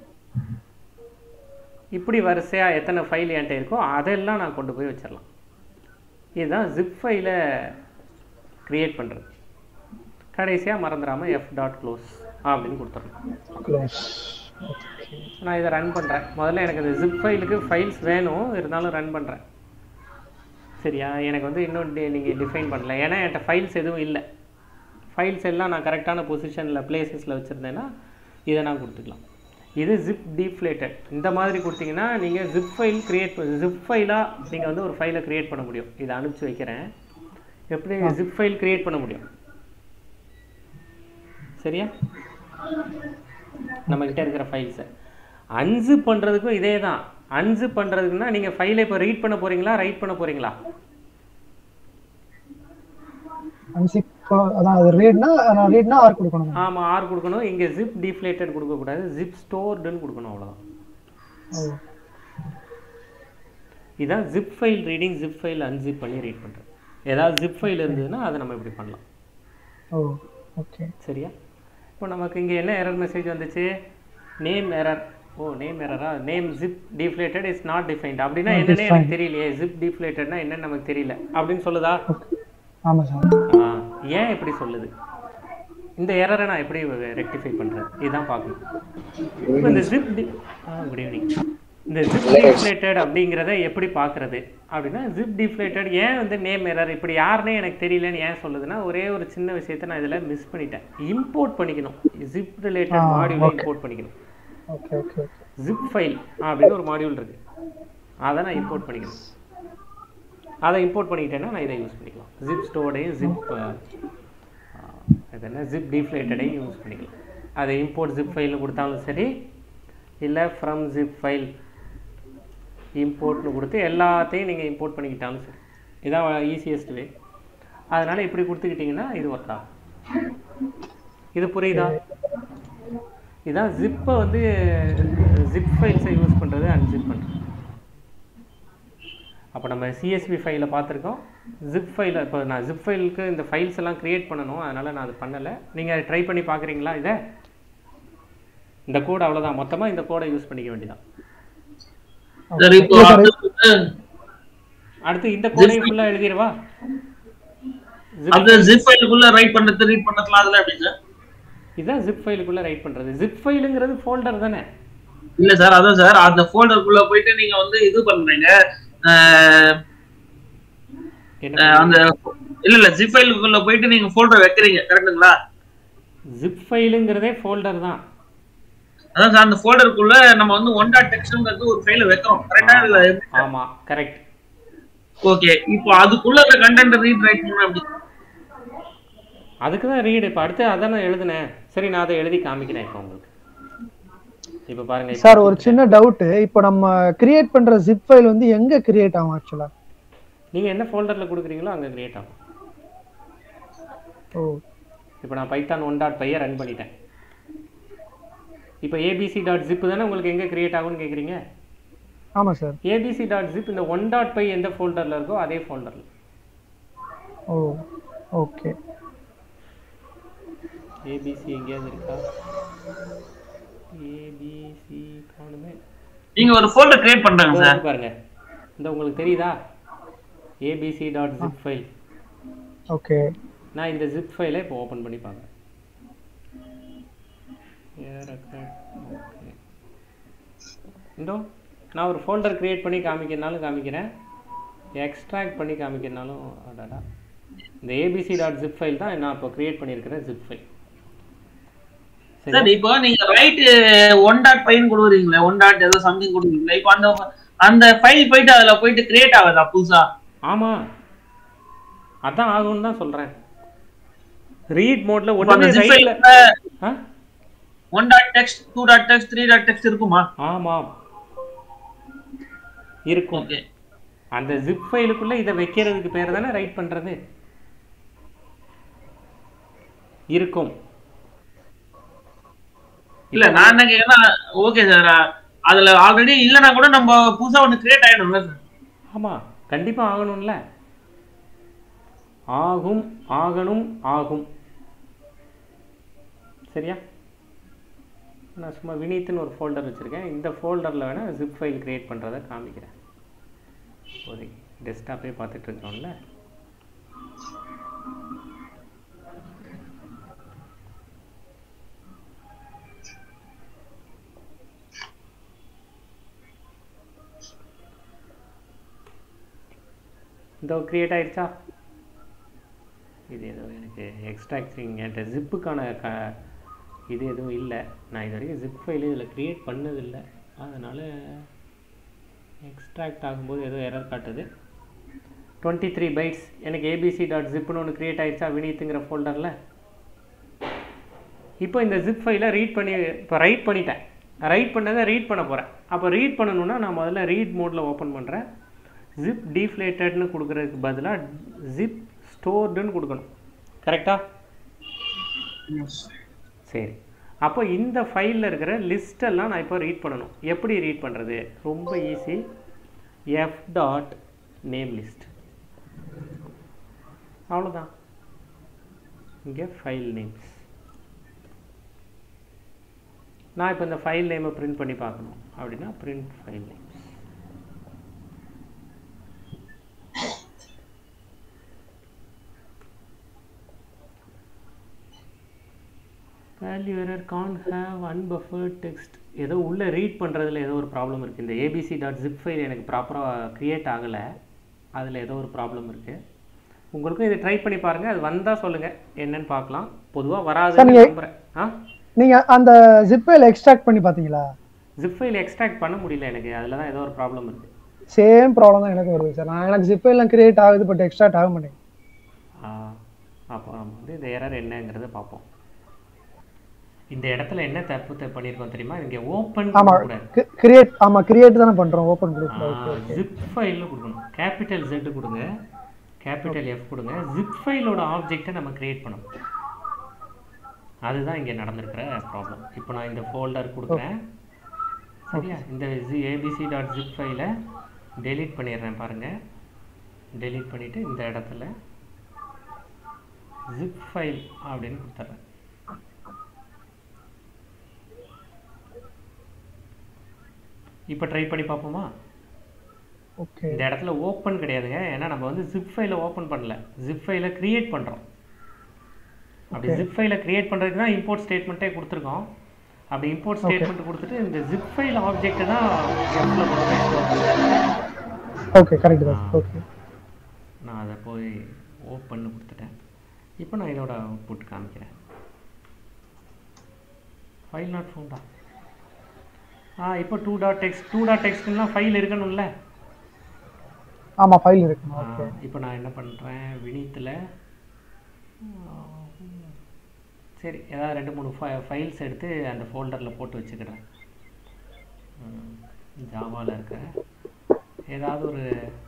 இப்படி வரிசையாக எத்தனை ஃபைல் என்கிட்ட இருக்கோ அதெல்லாம் நான் கொண்டு போய் வச்சிடலாம் இதுதான் ஜிப் ஃபைலை க்ரியேட் பண்ணுறது கடைசியாக மறந்துடாமல் எஃப் டாட் க்ளோஸ் அப்படின்னு கொடுத்துடணும் க்ளோஸ் நான் இதை ரன் பண்ணுறேன் முதல்ல எனக்கு இந்த ஜிப் ஃபைலுக்கு ஃபைல்ஸ் வேணும் இருந்தாலும் ரன் பண்ணுறேன் சரியா எனக்கு வந்து இன்னும் நீங்கள் டிஃபைன் பண்ணல ஏன்னா என்கிட்ட ஃபைல்ஸ் எதுவும் இல்லை ஃபைல்ஸ் எல்லாம் நான் கரெக்டான பொசிஷனில் பிளேசஸில் வச்சுருந்தேன்னா இதை நான் கொடுத்துக்கலாம் இது ஜிப் டீஃப்ளேட்டட் இந்த மாதிரி கொடுத்தீங்கன்னா நீங்கள் ஜிப் ஃபைல் க்ரியேட் ஜிப் ஃபைலாக நீங்கள் வந்து ஒரு ஃபைலை க்ரியேட் பண்ண முடியும் இதை அனுப்பிச்சு வைக்கிறேன் எப்படி ஜிப் ஃபைல் க்ரியேட் பண்ண முடியும் சரியா நம்மக்கிட்ட இருக்கிற ஃபைல்ஸை அன்சிப் பண்ணுறதுக்கும் இதே தான் அன்சிப் பண்ணுறதுக்குன்னா நீங்கள் ஃபைலை இப்போ ரீட் பண்ண போகிறீங்களா ரைட் பண்ண போகிறீங்களா அன்சிப் அதான் அது ரீட்னா நான் ரீட்னா ஆர் கொடுக்கணும் ஆமாம் ஆர் கொடுக்கணும் இங்கே ஜிப் டிஃப்ளேட்டட் கொடுக்கக்கூடாது ஜிப் ஸ்டோர்டுன்னு கொடுக்கணும் அவ்வளோதான் ஓ இதான் zip file reading zip file unzip பண்ணி ரீட் பண்ணுறது ஏதாவது ஜிப் ஃபைல் இருந்ததுன்னா அதை நம்ம இப்படி பண்ணலாம் ஓ ஓகே சரியா இப்போ நமக்கு இங்கே என்ன எரர் மெசேஜ் வந்துச்சு நேம் எரர் ஓ நேம் எரரா name zip deflated is not defined அப்படின்னா Not என்னன்னே எனக்கு defined. தெரியலையே ஜிப் டிஃப்ளேட்டட்னா என்னன்னு நமக்கு தெரியல அப்படின்னு சொல்லுதா ஆமாம் சார் ஆ, ஏன் இப்படி சொல்லுது இந்த எரரை நான் எப்படி ரெக்டிஃபை பண்ணுறது இதுதான் பார்க்கணும் இப்போ இந்த ஜிப் டி குட் ஈவினிங் இந்த ஜிப் டிஃப்ளேட்டட் அப்படிங்கிறத எப்படி பார்க்குறது அப்படின்னா ஜிப் டிஃப்ளேட்டட் ஏன் வந்து நேம் எரர் இப்படி யாருன்னே எனக்கு தெரியலன்னு ஏன் சொல்லுதுன்னா ஒரே ஒரு சின்ன விஷயத்தை நான் இதில் மிஸ் பண்ணிட்டேன் இம்போர்ட் பண்ணிக்கணும் ஜிப் ரிலேட்டட் ஆ, மாடியூலை okay. இம்போர்ட் பண்ணிக்கணும் okay okay okay zip file அப்படின்னு ஒரு மாடியூல் இருக்கு அதை நான் இம்போர்ட் பண்ணிக்கணும் அதை இம்போர்ட் பண்ணிக்கிட்டேன்னா நான் இதை யூஸ் பண்ணிக்கலாம் ஜிப் ஸ்டோர்டையும் ஜிப் இது என்ன ஜிப் டிஃப்ளேட்டடையும் யூஸ் பண்ணிக்கலாம் அதை இம்போர்ட் ஜிப் ஃபைல்னு கொடுத்தாலும் சரி இல்லை ஃப்ரம் ஜிப் ஃபைல் இம்போர்ட்னு கொடுத்து எல்லாத்தையும் நீங்கள் இம்போர்ட் பண்ணிக்கிட்டாலும் சரி இதான் ஈஸியஸ்ட் வே அதனால் இப்படி கொடுத்துக்கிட்டிங்கன்னா இது ஒர்க் ஆகும் இது புரியுதா இதான் ஜிப்பை வந்து ஜிப் ஃபைல்ஸை யூஸ் பண்ணுறது அன்ஜிப் பண்ணுறது அப்போ நம்ம சிஎஸ்பி ஃபைலை பார்த்துருக்கோம் ஜிப் ஃபைலை இப்போ நான் ஜிப் ஃபைலுக்கு இந்த ஃபைல்ஸ் எல்லாம் க்ரியேட் பண்ணணும் அதனால் நான் அது பண்ணலை நீங்கள் ட்ரை பண்ணி பார்க்குறீங்களா இதை இந்த கோட் அவ்வளோதான் மொத்தமாக இந்த கோடை யூஸ் பண்ணிக்க வேண்டியதான் சார் இப்போ இல்ல sir, அடுத்து அடுத்து இந்த கோடை ஃபுல்லாக எழுதிடவா அந்த ஜிப் ஃபைலுக்குள்ள ரைட் பண்றது ரீட் பண்ணதுலாம் அதுல எப்படி சார் இதுதான் ஜிப் ஃபைலுக்குள்ளே ரைட் பண்ணுறது ஜிப் ஃபைலுங்கிறது ஃபோல்டர் தானே இல்ல சார் அதான் சார் அந்த ஃபோல்டருக்குள்ள போயிட்டு நீங்க வந்து இது பண்றீங்க அஹ், என்ன அஹ், அந்த இல்ல இல்ல ஜிப் ஃபைலுக்குள்ள போயிட்டு நீங்க ஃபோல்டர் வைக்கிறீங்க கரெக்ட்டுங்களா ஜிப் ஃபைலுங்கிறதே ஃபோல்டர் தான் அதான் சார் அந்த ஃபோல்டருக்குள்ள நம்ம வந்து ஒன் டாட் டெக்ஸ்ட்ங்கிறது ஒரு ஃபைல வைக்கிறோம் கரெக்டா இல்ல ஆமாம் கரெக்ட் ஓகே இப்போ அதுக்குள்ள இருக்க கண்டென்ட் ரீட் ரைட் பண்ணா அப்படி அதுக்கு தான் ரீடு இப்போ அடுத்து அதான் நான் எழுதினேன் சரி நான் அதை எழுதி காமிக்கிறேன் இப்போ உங்களுக்கு இப்போ பாருங்க இப்ப சார் ஒரு சின்ன டவுட் இப்போ நம்ம கிரியேட் பண்ற ஜிப் ஃபைல் வந்து எங்க கிரியேட் ஆகும் ஆக்சுவலா நீங்க என்ன ஃபோல்டர்ல கொடுக்குறீங்களோ அங்க கிரியேட் ஆகும் ஓ இப்போ நான் பைத்தான் ஒன் டாட் பையை ரன் பண்ணிட்டேன் இப்போ ஏபிசி டாட் ஜிப் தானே உங்களுக்கு எங்கே கிரியேட் ஆகும்னு கேட்குறீங்க ஆமா சார் ஏபிசி டாட் ஜிப் இந்த ஒன் டாட் பை எந்த ஃபோல்டரில் இருக்கோ அதே ஃபோல்டரில் ஓ ஓகே ஏபிசி எங்கேயாவது இருக்கா ஏபிசி காணுமே நீங்க ஒரு ஃபோல்டர் கிரியேட் பண்றாங்க இதோ சார் இருக்கு பாருங்க இந்த உங்களுக்கு தெரியுதா ABC dot zip file okay நான் இந்த ஜிப் ஃபைலை இப்போ ஓப்பன் பண்ணி பார்க்குறேன் இந்தோ நான் ஒரு ஃபோல்டர் கிரியேட் பண்ணி காமிக்கிறனாலும் காமிக்கிறேன் எக்ஸ்ட்ராக்ட் பண்ணி காமிக்கிறனாலும் அடடா இந்த ஏபிசி டாட் ஜிப் ஃபைல் தான் நான் இப்போ கிரியேட் பண்ணியிருக்கிற ஜிப் ஃபைல் சரி சார் இப்போ நீங்க ரைட் ஒன் டாட் ஃபைன் கொடுக்குறீங்களே ஒன் டாட் ஏதோ சம்திங் கொடுக்குறீங்களே இப்போ அந்த அந்த ஃபைல் போயிட்டு அதுல போயிட்டு கிரியேட் ஆகுதா புதுசா ஆமாம் அதான் ஆகும்னு தான் சொல்கிறேன் ரீட் மோட்ல இப்போ அந்த ஒன்றுமே zip ரைட்டில் file ஆ one dot text two dot text three dot text இருக்குமா ஆமாம் இருக்கும் ஓகே அந்த ஜிப் ஃபைலுக்குள்ள இதை வைக்கிறதுக்கு பேர் தானே ரைட் பண்றது இருக்கும் இல்ல நான் என்ன கேக்குறேன்னா ஓகே சார் அதுல ஆல்ரெடி இல்லனா கூட நம்ம புதுசா ஒன்னு கிரியேட் ஆயிடும்ல சார் ஆமா கண்டிப்பா ஆகணும்ல ஆகும் ஆகணும் ஆகும் சரியா நான் சும்மா வினீத்னு ஒரு ஃபோல்டர் வச்சுருக்கேன் இந்த ஃபோல்டரில் வேணால் ஜிப் ஃபைல் கிரியேட் பண்ணுறதை காமிக்கிறேன் இப்போதைக்கு டெஸ்க்டாப்பே பார்த்துட்டு இருக்கோம்ல இதோ கிரியேட் ஆயிடுச்சா இது ஏதோ எனக்கு எக்ஸ்ட்ராக்டிங் என்கிட்ட ஜிப்புக்கான க இது எதுவும் இல்லை நான் இது வரைக்கும் ஜிப் ஃபைல் இதில் க்ரியேட் பண்ணதில்லை அதனால் எக்ஸ்ட்ராக்ட் ஆகும்போது ஏதோ எரர் காட்டுது டுவெண்ட்டி த்ரீ பைட்ஸ் எனக்கு ஏபிசி டாட் ஜிப்னு ஒன்று க்ரியேட் ஆயிடுச்சா வினீத்துங்கிற ஃபோல்டரில் இப்போ இந்த ஜிப் ஃபைலை ரீட் பண்ணி இப்போ ரைட் பண்ணிட்டேன் ரைட் பண்ணதை ரீட் பண்ண போகிறேன் அப்போ ரீட் பண்ணணும்னா நான் முதல்ல ரீட் மோடில் ஓப்பன் பண்ணுறேன் ஜிப் டீஃப்ளேட்டட்னு கொடுக்குறதுக்கு பதிலாக ஜிப் ஸ்டோர்டுன்னு கொடுக்கணும் கரெக்டா சரி அப்போ இந்த ஃபைலில் இருக்கிற லிஸ்டெல்லாம் நான் இப்போ ரீட் பண்ணணும் எப்படி ரீட் பண்ணுறது ரொம்ப easy F dot name list அவ்வளோதான் இங்கே ஃபைல் நேம்ஸ் நான் இப்போ இந்த ஃபைல் நேமை பிரிண்ட் பண்ணி பார்க்கணும் அப்படின்னா print file names value error can have unbuffered text ஏதோ உள்ளே ரீட் பண்ணுறதுல ஏதோ ஒரு ப்ராப்ளம் இருக்குது இந்த ஏபிசி டாட் ஜிப் ஃபைல் எனக்கு ப்ராப்பராக க்ரியேட் ஆகலை அதில் ஏதோ ஒரு ப்ராப்ளம் இருக்குது உங்களுக்கும் இதை ட்ரை பண்ணி பாருங்கள் அது வந்தால் சொல்லுங்கள் என்னன்னு பார்க்கலாம் பொதுவாக Sir, வராதுன்னு நீங்க- நம்புறேன் ஆ நீங்க அந்த ஜிப்பைல எக்ஸ்ட்ராக்ட் பண்ணி பாத்தீங்களா ஜிப் ஃபைல் எக்ஸ்ட்ராக்ட் பண்ண முடியல எனக்கு அதில் தான் ஏதோ ஒரு ப்ராப்ளம் இருக்குது சேம் ப்ராப்ளம் தான் எனக்கு வருது சார் நான் எனக்கு ஜிப்பைலாம் கிரியேட் ஆகுது பட் எக்ஸ்ட்ராக்ட் ஆக மாட்டேங்குது அப்போ நம்ம வந்து இந்த எரர் என்னங்கிறத பார்ப்போம் இந்த இடத்துல என்ன தப்பு தப்பு பண்ணியிருக்கோம் தெரியுமா இங்கே ஓப்பன் ஆமா கூடாது கிரியேட் ஆமா கிரியேட் தானே பண்றோம் ஓபன் குரூப்ல ஜிப் ஃபைல்னு கொடுக்கணும் கேபிட்டல் Z கொடுங்க கேபிட்டல் எஃப் கொடுங்க ஜிப் ஃபைலோட ஆப்ஜெக்டை நம்ம கிரியேட் பண்ணணும் அதுதான் இங்கே நடந்திருக்கிற ப்ராப்ளம் இப்போ நான் இந்த ஃபோல்டர் கொடுக்குறேன் சரியா இந்த ஜி ஏபிசி டாட் ஜிப் ஃபைலை டெலீட் பண்ணிடுறேன் பாருங்கள் டெலீட் பண்ணிவிட்டு இந்த இடத்துல ஜிப் ஃபைல் அப்படின்னு கொடுத்துட்றேன் இப்போ ட்ரை பண்ணி பார்ப்போமா ஓகே இந்த இடத்துல ஓப்பன் கிடையாதுங்க ஏன்னா நம்ம வந்து ஜிப் ஃபைலை ஓப்பன் பண்ணல ஜிப் ஃபைலை கிரியேட் பண்ணுறோம் அப்படி Okay. ஜிப் ஃபைலை கிரியேட் பண்ணுறதுக்கு தான் இம்போர்ட் ஸ்டேட்மெண்ட்டே கொடுத்துருக்கோம் அப்படி இம்போர்ட் Okay. ஸ்டேட்மெண்ட் கொடுத்துட்டு இந்த ஜிப் ஃபைல் ஆப்ஜெக்ட்டை தான் எஃப்ல கொண்டு போய் store பண்ணுறேன். ஓகே கரெக்ட் தான் ஓகே நான் அதை போய் ஓப்பன் கொடுத்துட்டேன் இப்போ நான் இதோட அவுட்புட் காமிக்கிறேன் ஃபைல் நாட் ஃபவுண்டா ஆ இப்போ two dot text two dot டெக்ஸ்ட்லாம் ஃபைல் இருக்கணும்ல ஆமா ஃபைல் இருக்கு ஓகே இப்போ நான் என்ன பண்ணுறேன் வினீத்தில் சரி ஏதாவது ரெண்டு மூணு ஃபைல்ஸ் எடுத்து அந்த ஃபோல்டரில் போட்டு வச்சுக்கிறேன் ஜாவாவில் இருக்க ஏதாவது ஒரு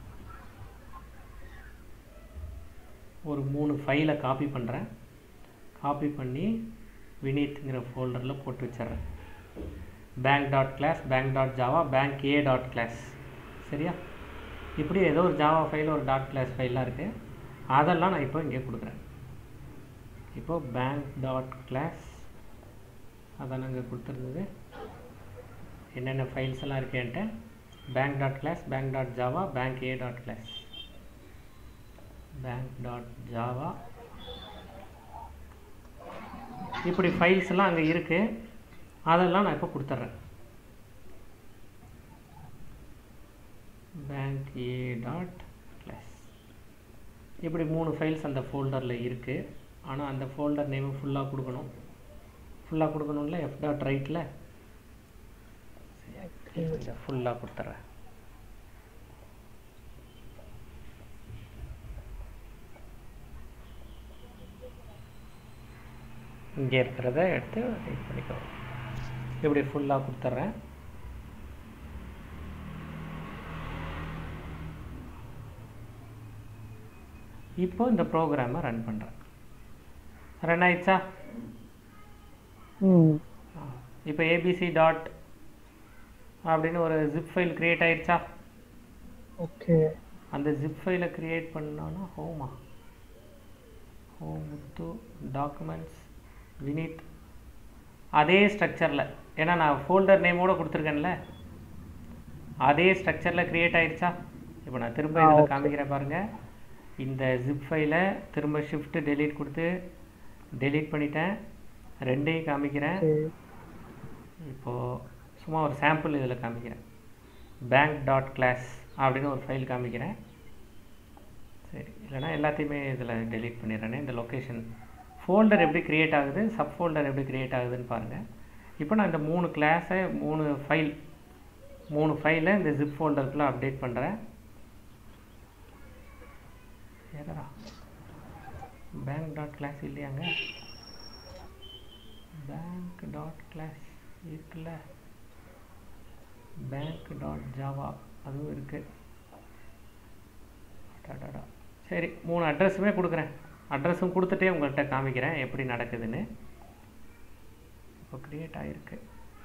ஒரு மூணு ஃபைலை காப்பி பண்ணுறேன் காப்பி பண்ணி வினீத்ங்கிற ஃபோல்டரில் போட்டு வச்சிடுறேன் bank dot class bank dot Java bank A dot class சரியா இப்படி ஏதோ ஒரு ஜாவா ஃபைல் ஒரு டாட் கிளாஸ் ஃபைல்லாம் இருக்குது அதெல்லாம் நான் இப்போ இங்கே கொடுக்குறேன் இப்போ பேங்க் டாட் கிளாஸ் அதான் நாங்கள் கொடுத்துருந்தது என்னென்ன ஃபைல்ஸ் எல்லாம் இருக்கு என்கிட்ட bank dot class bank dot Java bank A dot class bank dot Java இப்படி ஃபைல்ஸ் எல்லாம் அங்கே இருக்குது அதெல்லாம் நான் இப்போ கொடுத்துட்றேன் பேங்க் ஏ டாட் கிளாஸ் இப்படி மூணு ஃபைல்ஸ் அந்த ஃபோல்டரில் இருக்குது ஆனால் அந்த ஃபோல்டர் நேம் ஃபுல்லாக கொடுக்கணும் ஃபுல்லாக கொடுக்கணும்ல எஃப் டாட் ரைட்டில் இதை ஃபுல்லாக கொடுத்துட்றேன் இங்கே இருக்கிறத எடுத்து ரைட் பண்ணிக்கோ இப்படி ஃபுல்லாக கொடுத்துட்றேன் இப்போ இந்த ப்ரோக்ராமை ரன் பண்ணுறேன் ரன் ஆயிடுச்சா ம் இப்போ ஏபிசி டாட் அப்படின்னு ஒரு ஜிப் ஃபைல் கிரியேட் ஆயிடுச்சா ஓகே அந்த ஜிப் ஃபைலை கிரியேட் பண்ணோன்னா ஹோமா ஹோம் முத்து டாக்குமெண்ட்ஸ் வினித் அதே ஸ்ட்ரக்சரில் ஏன்னா நான் ஃபோல்டர் நேமோட கொடுத்துருக்கேன்ல அதே ஸ்ட்ரக்சரில் கிரியேட் ஆயிடுச்சா இப்போ நான் திரும்ப ஆ, இதில் okay. காமிக்கிறேன் பாருங்கள் இந்த ஜிப் ஃபைலை திரும்ப ஷிஃப்ட் டெலீட் கொடுத்து டெலீட் பண்ணிட்டேன் ரெண்டையும் காமிக்கிறேன் ஓகே இப்போது சும்மா ஒரு சாம்பிள் இதில் காமிக்கிறேன் பேங்க் டாட் கிளாஸ் அப்படின்னு ஒரு ஃபைல் காமிக்கிறேன் சரி இல்லைனா எல்லாத்தையுமே இதில் டெலீட் பண்ணிடுறேனே இந்த லொக்கேஷன் ஃபோல்டர் எப்படி க்ரியேட் ஆகுது சப் ஃபோல்டர் எப்படி க்ரியேட் ஆகுதுன்னு பாருங்கள் இப்போ நான் இந்த மூணு கிளாஸை மூணு ஃபைல் மூணு ஃபைலை இந்த ஜிப் ஃபோல்டருக்குள்ளே அப்டேட் பண்ணுறேன் எதரா பேங்க் டாட் கிளாஸ் இல்லையாங்க பேங்க் டாட் கிளாஸ் இருக்குல்ல பேங்க் டாட் ஜாவா அதுவும் இருக்கு அடடடா. சரி மூணு அட்ரஸுமே கொடுக்குறேன் அட்ரஸும் கொடுத்துட்டே உங்கள்கிட்ட காமிக்கிறேன் எப்படி நடக்குதுன்னு இப்போ க்ரியேட் ஆகிருக்கு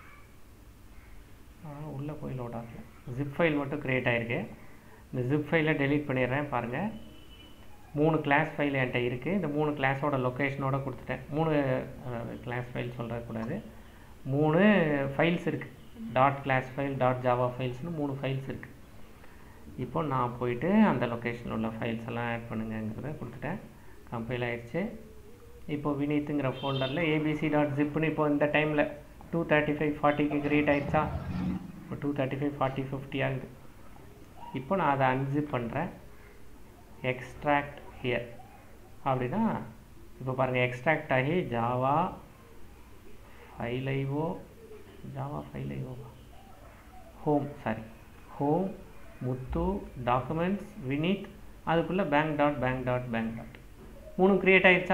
ஆனால் உள்ளே போய் லோட் ஆகல ஜிப் ஃபைல் மட்டும் க்ரியேட் ஆகிருக்கு இந்த ஜிப் ஃபைலை டெலீட் பண்ணிடுறேன் பாருங்கள் மூணு கிளாஸ் ஃபைல் என்கிட்ட இருக்குது இந்த மூணு கிளாஸோட லொக்கேஷனோட கொடுத்துட்டேன் மூணு கிளாஸ் ஃபைல் சொல்லக்கூடாது மூணு ஃபைல்ஸ் இருக்குது dot class file dot Java ஃபைல்ஸ்னு மூணு ஃபைல்ஸ் இருக்குது இப்போ நான் போயிட்டு அந்த லொக்கேஷனில் உள்ள ஃபைல்ஸ் எல்லாம் ஆட் பண்ணுங்கங்கிறத கொடுத்துட்டேன் கம்பைல் ஆயிடுச்சு இப்போ வினீத்துங்கிற ஃபோல்டரில் ஏபிசி டாட் ஜிப்னு இப்போ இந்த டைமில் டூ தேர்ட்டி ஃபைவ் ஃபார்ட்டிக்கு கிரியேட் ஆயிடுச்சா இப்போ two thirty five forty fifty ஆகுது இப்போ நான் அதை அன்ஜிப் பண்ணுறேன் எக்ஸ்ட்ராக்ட் ஹியர் அப்படின்னா இப்போ பாருங்கள் எக்ஸ்ட்ராக்ட் ஆகி Java file IO Java file ஐஓவா home sorry home Muthu documents Vinith அதுக்குள்ளே bank dot bank dot bank dot மூணும் கிரியேட் ஆயிடுச்சா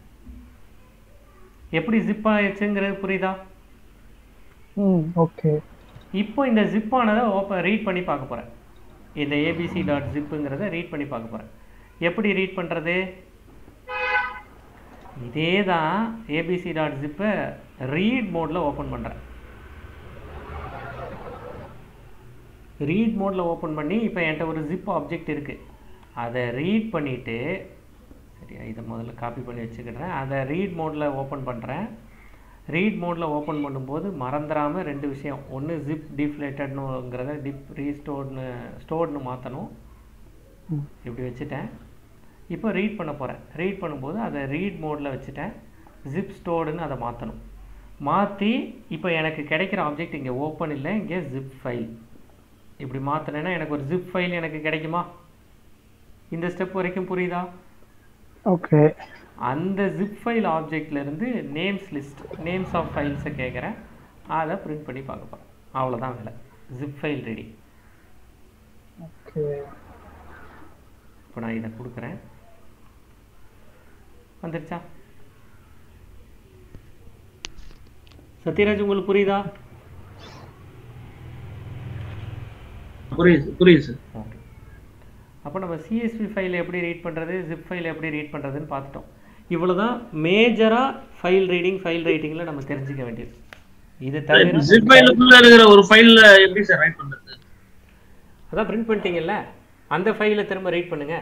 எப்படி ஜிப் ஆயிடுச்சுங்கிறது புரியுதா ம் ஓகே இப்போ இந்த ஜிப் ஆனதை ஓப்பன் ரீட் பண்ணி பார்க்க போகிறேன் இந்த ஏபிசி டாட் ஜிப்புங்கிறத ரீட் பண்ணி பார்க்க போகிறேன் எப்படி ரீட் பண்ணுறது இதே தான் ஏபிசி டாட் ஜிப்பை ரீட் மோடில் ஓப்பன் பண்ணுறேன் ரீட் மோடில் ஓப்பன் பண்ணி இப்போ என்கிட்ட ஒரு ஜிப் ஆப்ஜெக்ட் இருக்குது அதை ரீட் பண்ணிவிட்டு சரியா இதை முதல்ல காப்பி பண்ணி வச்சுக்கிடுறேன் அதை ரீட் மோடில் ஓப்பன் பண்ணுறேன் ரீட் மோடில் ஓப்பன் பண்ணும்போது மறந்துடாமல் ரெண்டு விஷயம் ஒன்று ஜிப் டிஃப்ளேட்டட்னுங்கிறத டிப் ரீஸ்டோர்ட்னு ஸ்டோர்ட்னு மாற்றணும் ம். இப்படி வச்சுட்டேன் இப்போ ரீட் பண்ண போகிறேன் ரீட் பண்ணும்போது அதை ரீட் மோடில் வச்சுட்டேன் ஜிப் ஸ்டோர்டுன்னு அதை மாற்றணும் மாற்றி இப்போ எனக்கு கிடைக்கிற ஆப்ஜெக்ட் இங்கே ஓப்பன் இல்லை இங்கே ஜிப் ஃபைல் இப்படி மாற்றினேன்னா எனக்கு ஒரு ஜிப் ஃபைல் எனக்கு கிடைக்குமா இந்த ஸ்டெப் வரைக்கும் புரியுதா ஓகே அந்த ஜிப் ஃபைல் ஆப்ஜெக்ட்லேருந்து நேம்ஸ் லிஸ்ட் நேம்ஸ் ஆஃப் ஃபைல்ஸை கேட்குறேன் அதை பிரிண்ட் பண்ணி பார்க்க போகிறேன் அவ்வளோதான் வேலை ஜிப் ஃபைல் ரெடி ஓகே இப்போ நான் இதை கொடுக்குறேன் வந்துருச்சா சத்யராஜ் உங்களுக்கு புரியுதா புரியுது புரியுது சார் ஓகே அப்போ நம்ம சிஎஸ்வி ஃபைல் எப்படி ரீட் பண்ணுறது ஜிப் ஃபைல் எப்படி ரீட் பண்ணுறதுன்னு பார்த்துட்டோம் இவ்வளோ தான் மேஜராக ஃபைல் ரீடிங் ஃபைல் ரைட்டிங்கில் நம்ம தெரிஞ்சுக்க வேண்டியது இது தவிர ஜிப் ஃபைலுக்குள்ள இருக்கிற ஒரு ஃபைல்ல எப்படி சார் ரைட் பண்றது அதான் பிரிண்ட் பண்ணிட்டீங்கல்ல அந்த ஃபைலை திரும்ப ரீட் பண்ணுங்க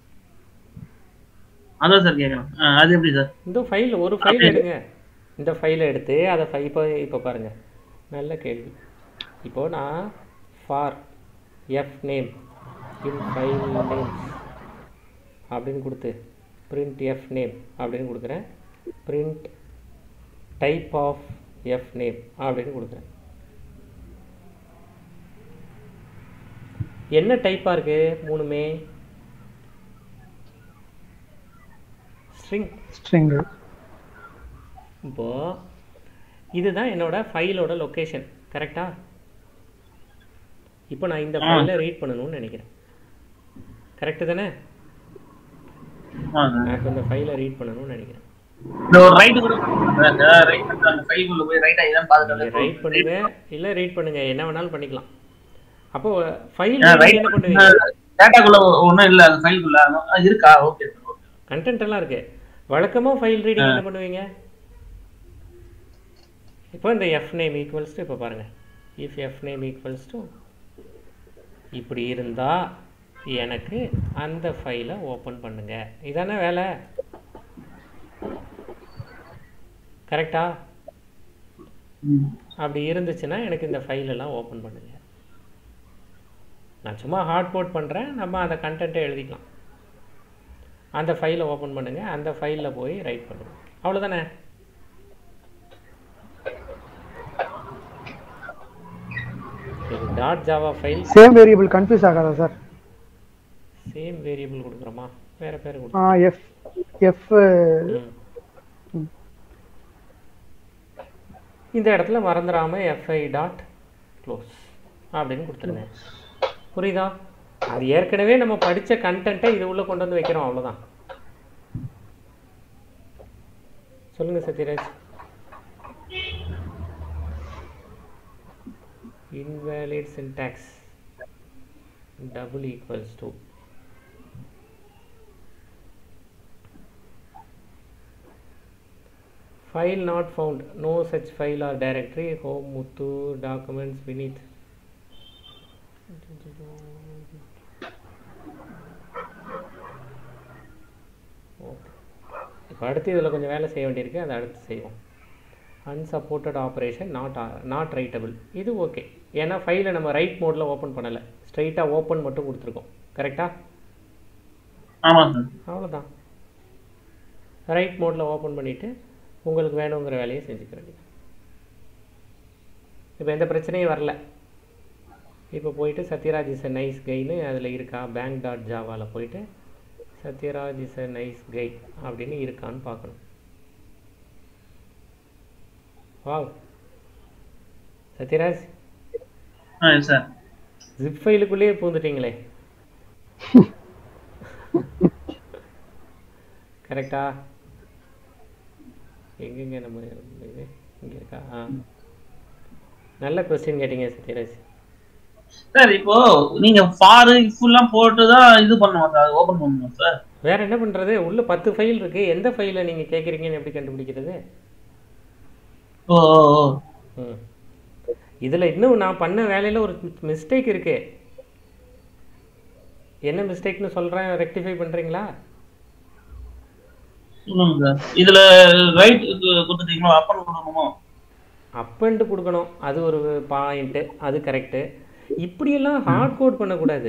அதான் சார் கேட்கறேன் ஆ, அது எப்படி சார் இந்த ஃபைல் ஒரு ஃபைல் எடுங்க இந்த ஃபைலை எடுத்து அதை ஃபை இப்போ இப்போ பாருங்க நல்ல கேள்வி இப்போ நான் for F name in file names அப்படின்னு கொடுத்து print எஃப் நேம் அப்படின்னு கொடுக்குறேன் print type of F name அப்படின்னு கொடுக்குறேன் என்ன டைப்பாக இருக்கு மூணுமே ஸ்ட்ரிங் ஸ்ட்ரிங் இப்போது இதுதான் என்னோட ஃபைலோட லொக்கேஷன் கரெக்டா இப்போ நான் இந்த ஆ. ஃபைலை ரீட் பண்ணணும்னு நினைக்கிறேன் கரெக்டு தானே ஆமாம் சார் நான் இப்போ இந்த ஃபைலை ரீட் பண்ணணும்னு நினைக்கிறேன் இந்த ஒரு ரைட்டு கூட பண்ணுங்க ரைட் பண்ணி அந்த ஃபைலுக்குள்ள போய் ரைட் ஆகிதான் நீங்கள் ரைட் பண்ணுங்க இல்லை ரீட் பண்ணுங்க என்ன வேணாலும் பண்ணிக்கலாம் அப்போ ஃபைல் ரைட் என்ன பண்ணுவீங்க டேட்டாக்குள்ள ஒன்றும் இல்லை அது ஃபைலுக்குள்ள அது இருக்கா ஓகே சார் கண்டென்ட் எல்லாம் இருக்கு வழக்கமாக ஃபைல் ரீடிங் என்ன பண்ணுவீங்க இப்போ இந்த எஃப் நேம் ஈக்குவல்ஸ் டு இப்போ பாருங்க if F name equals to இப்படி இருந்தா எனக்கு அந்த ஃபைலை ஓப்பன் பண்ணுங்க இதானே வேலை கரெக்டா ம் அப்படி இருந்துச்சுன்னா எனக்கு இந்த ஃபைல் எல்லாம் ஓப்பன் பண்ணுங்க நான் சும்மா ஹார்ட் கோட் பண்ணுறேன் நம்ம அந்த கண்டென்ட்டை எழுதிக்கலாம் அந்த ஃபைலை ஓப்பன் பண்ணுங்க அந்த ஃபைலில் போய் ரைட் பண்ணுவோம் அவ்வளோதானே இது dot Java file same variable confuse ஆகாதா சார் சேம் வேரியபிள் கொடுக்குறோமா வேற பேர் கொடுக்குறோம் எஃப் எஃப் ம். இந்த இடத்துல மறந்துடாம எஃப்ஐ டாட் க்ளோஸ் அப்படின்னு கொடுத்துருங்க புரியுதா அது ஏற்கனவே நம்ம படிச்ச கண்டென்ட்டை இது உள்ள கொண்டு வந்து வைக்கிறோம் அவ்வளவுதான் சொல்லுங்க Sathyaraj invalid syntax double equals to file not found no such file or directory home muthu documents beneath okay இப்போ அடுத்து இதில் கொஞ்சம் வேலை செய்ய வேண்டியிருக்கு அதை அடுத்து செய்வோம் unsupported operation not not writable இது ஓகே ஏன்னா ஃபைலை நம்ம ரைட் மோடில் ஓப்பன் பண்ணலை ஸ்ட்ரைட்டாக ஓப்பன் மட்டும் கொடுத்துருக்கோம் கரெக்டா ஆமாம் சார் அவ்வளோதான் ரைட் மோடில் ஓப்பன் பண்ணிவிட்டு உங்களுக்கு வேணுங்கிற வேலையை செஞ்சுக்க வேண்டியது இப்போ எந்த பிரச்சனையும் வரல இப்போ போயிட்டு சத்யராஜ் இஸ் a நைஸ் கைன்னு அதில் இருக்கா பேங்க் டாட் ஜாவாவில் போயிட்டு Sathyaraj is a nice guy அப்படின்னு இருக்கான்னு பார்க்கணும் வாவ் சத்யராஜ் ஆ சார் ஜிப் ஃபைலுக்குள்ளேயே பூந்துட்டீங்களே கரெக்டா எங்கெங்க நம்ம இது இங்கே இருக்கா ஆ நல்ல கொஸ்டின் கேட்டீங்க சத்யராஜ் சார் இப்போ நீங்க ஃபார் ஃபுல்லாம் போட்டு தான் இது பண்ணுவோம் சார் ஓபன் பண்ணுவோம் சார் வேற என்ன பண்றது உள்ள பத்து ஃபைல் இருக்கு எந்த ஃபைலை நீங்க கேட்குறீங்கன்னு எப்படி கண்டுபிடிக்கிறது ஓ ஓ ஓ ம் இதில் இன்னும் நான் பண்ண வேலையில் ஒரு மிஸ்டேக் இருக்கு என்ன மிஸ்டேக்னு சொல்கிறேன் ரெக்டிஃபை பண்ணுறீங்களா சொல்லுங்க சார் இதுல ரைட் கொடுத்துட்டீங்களோ அப்பன் கொடுக்கணுமோ அப்பன்ட்டு கொடுக்கணும் அது ஒரு பாயிண்ட்டு அது கரெக்டு இப்படியெல்லாம் ஹார்ட் கோட் பண்ணக்கூடாது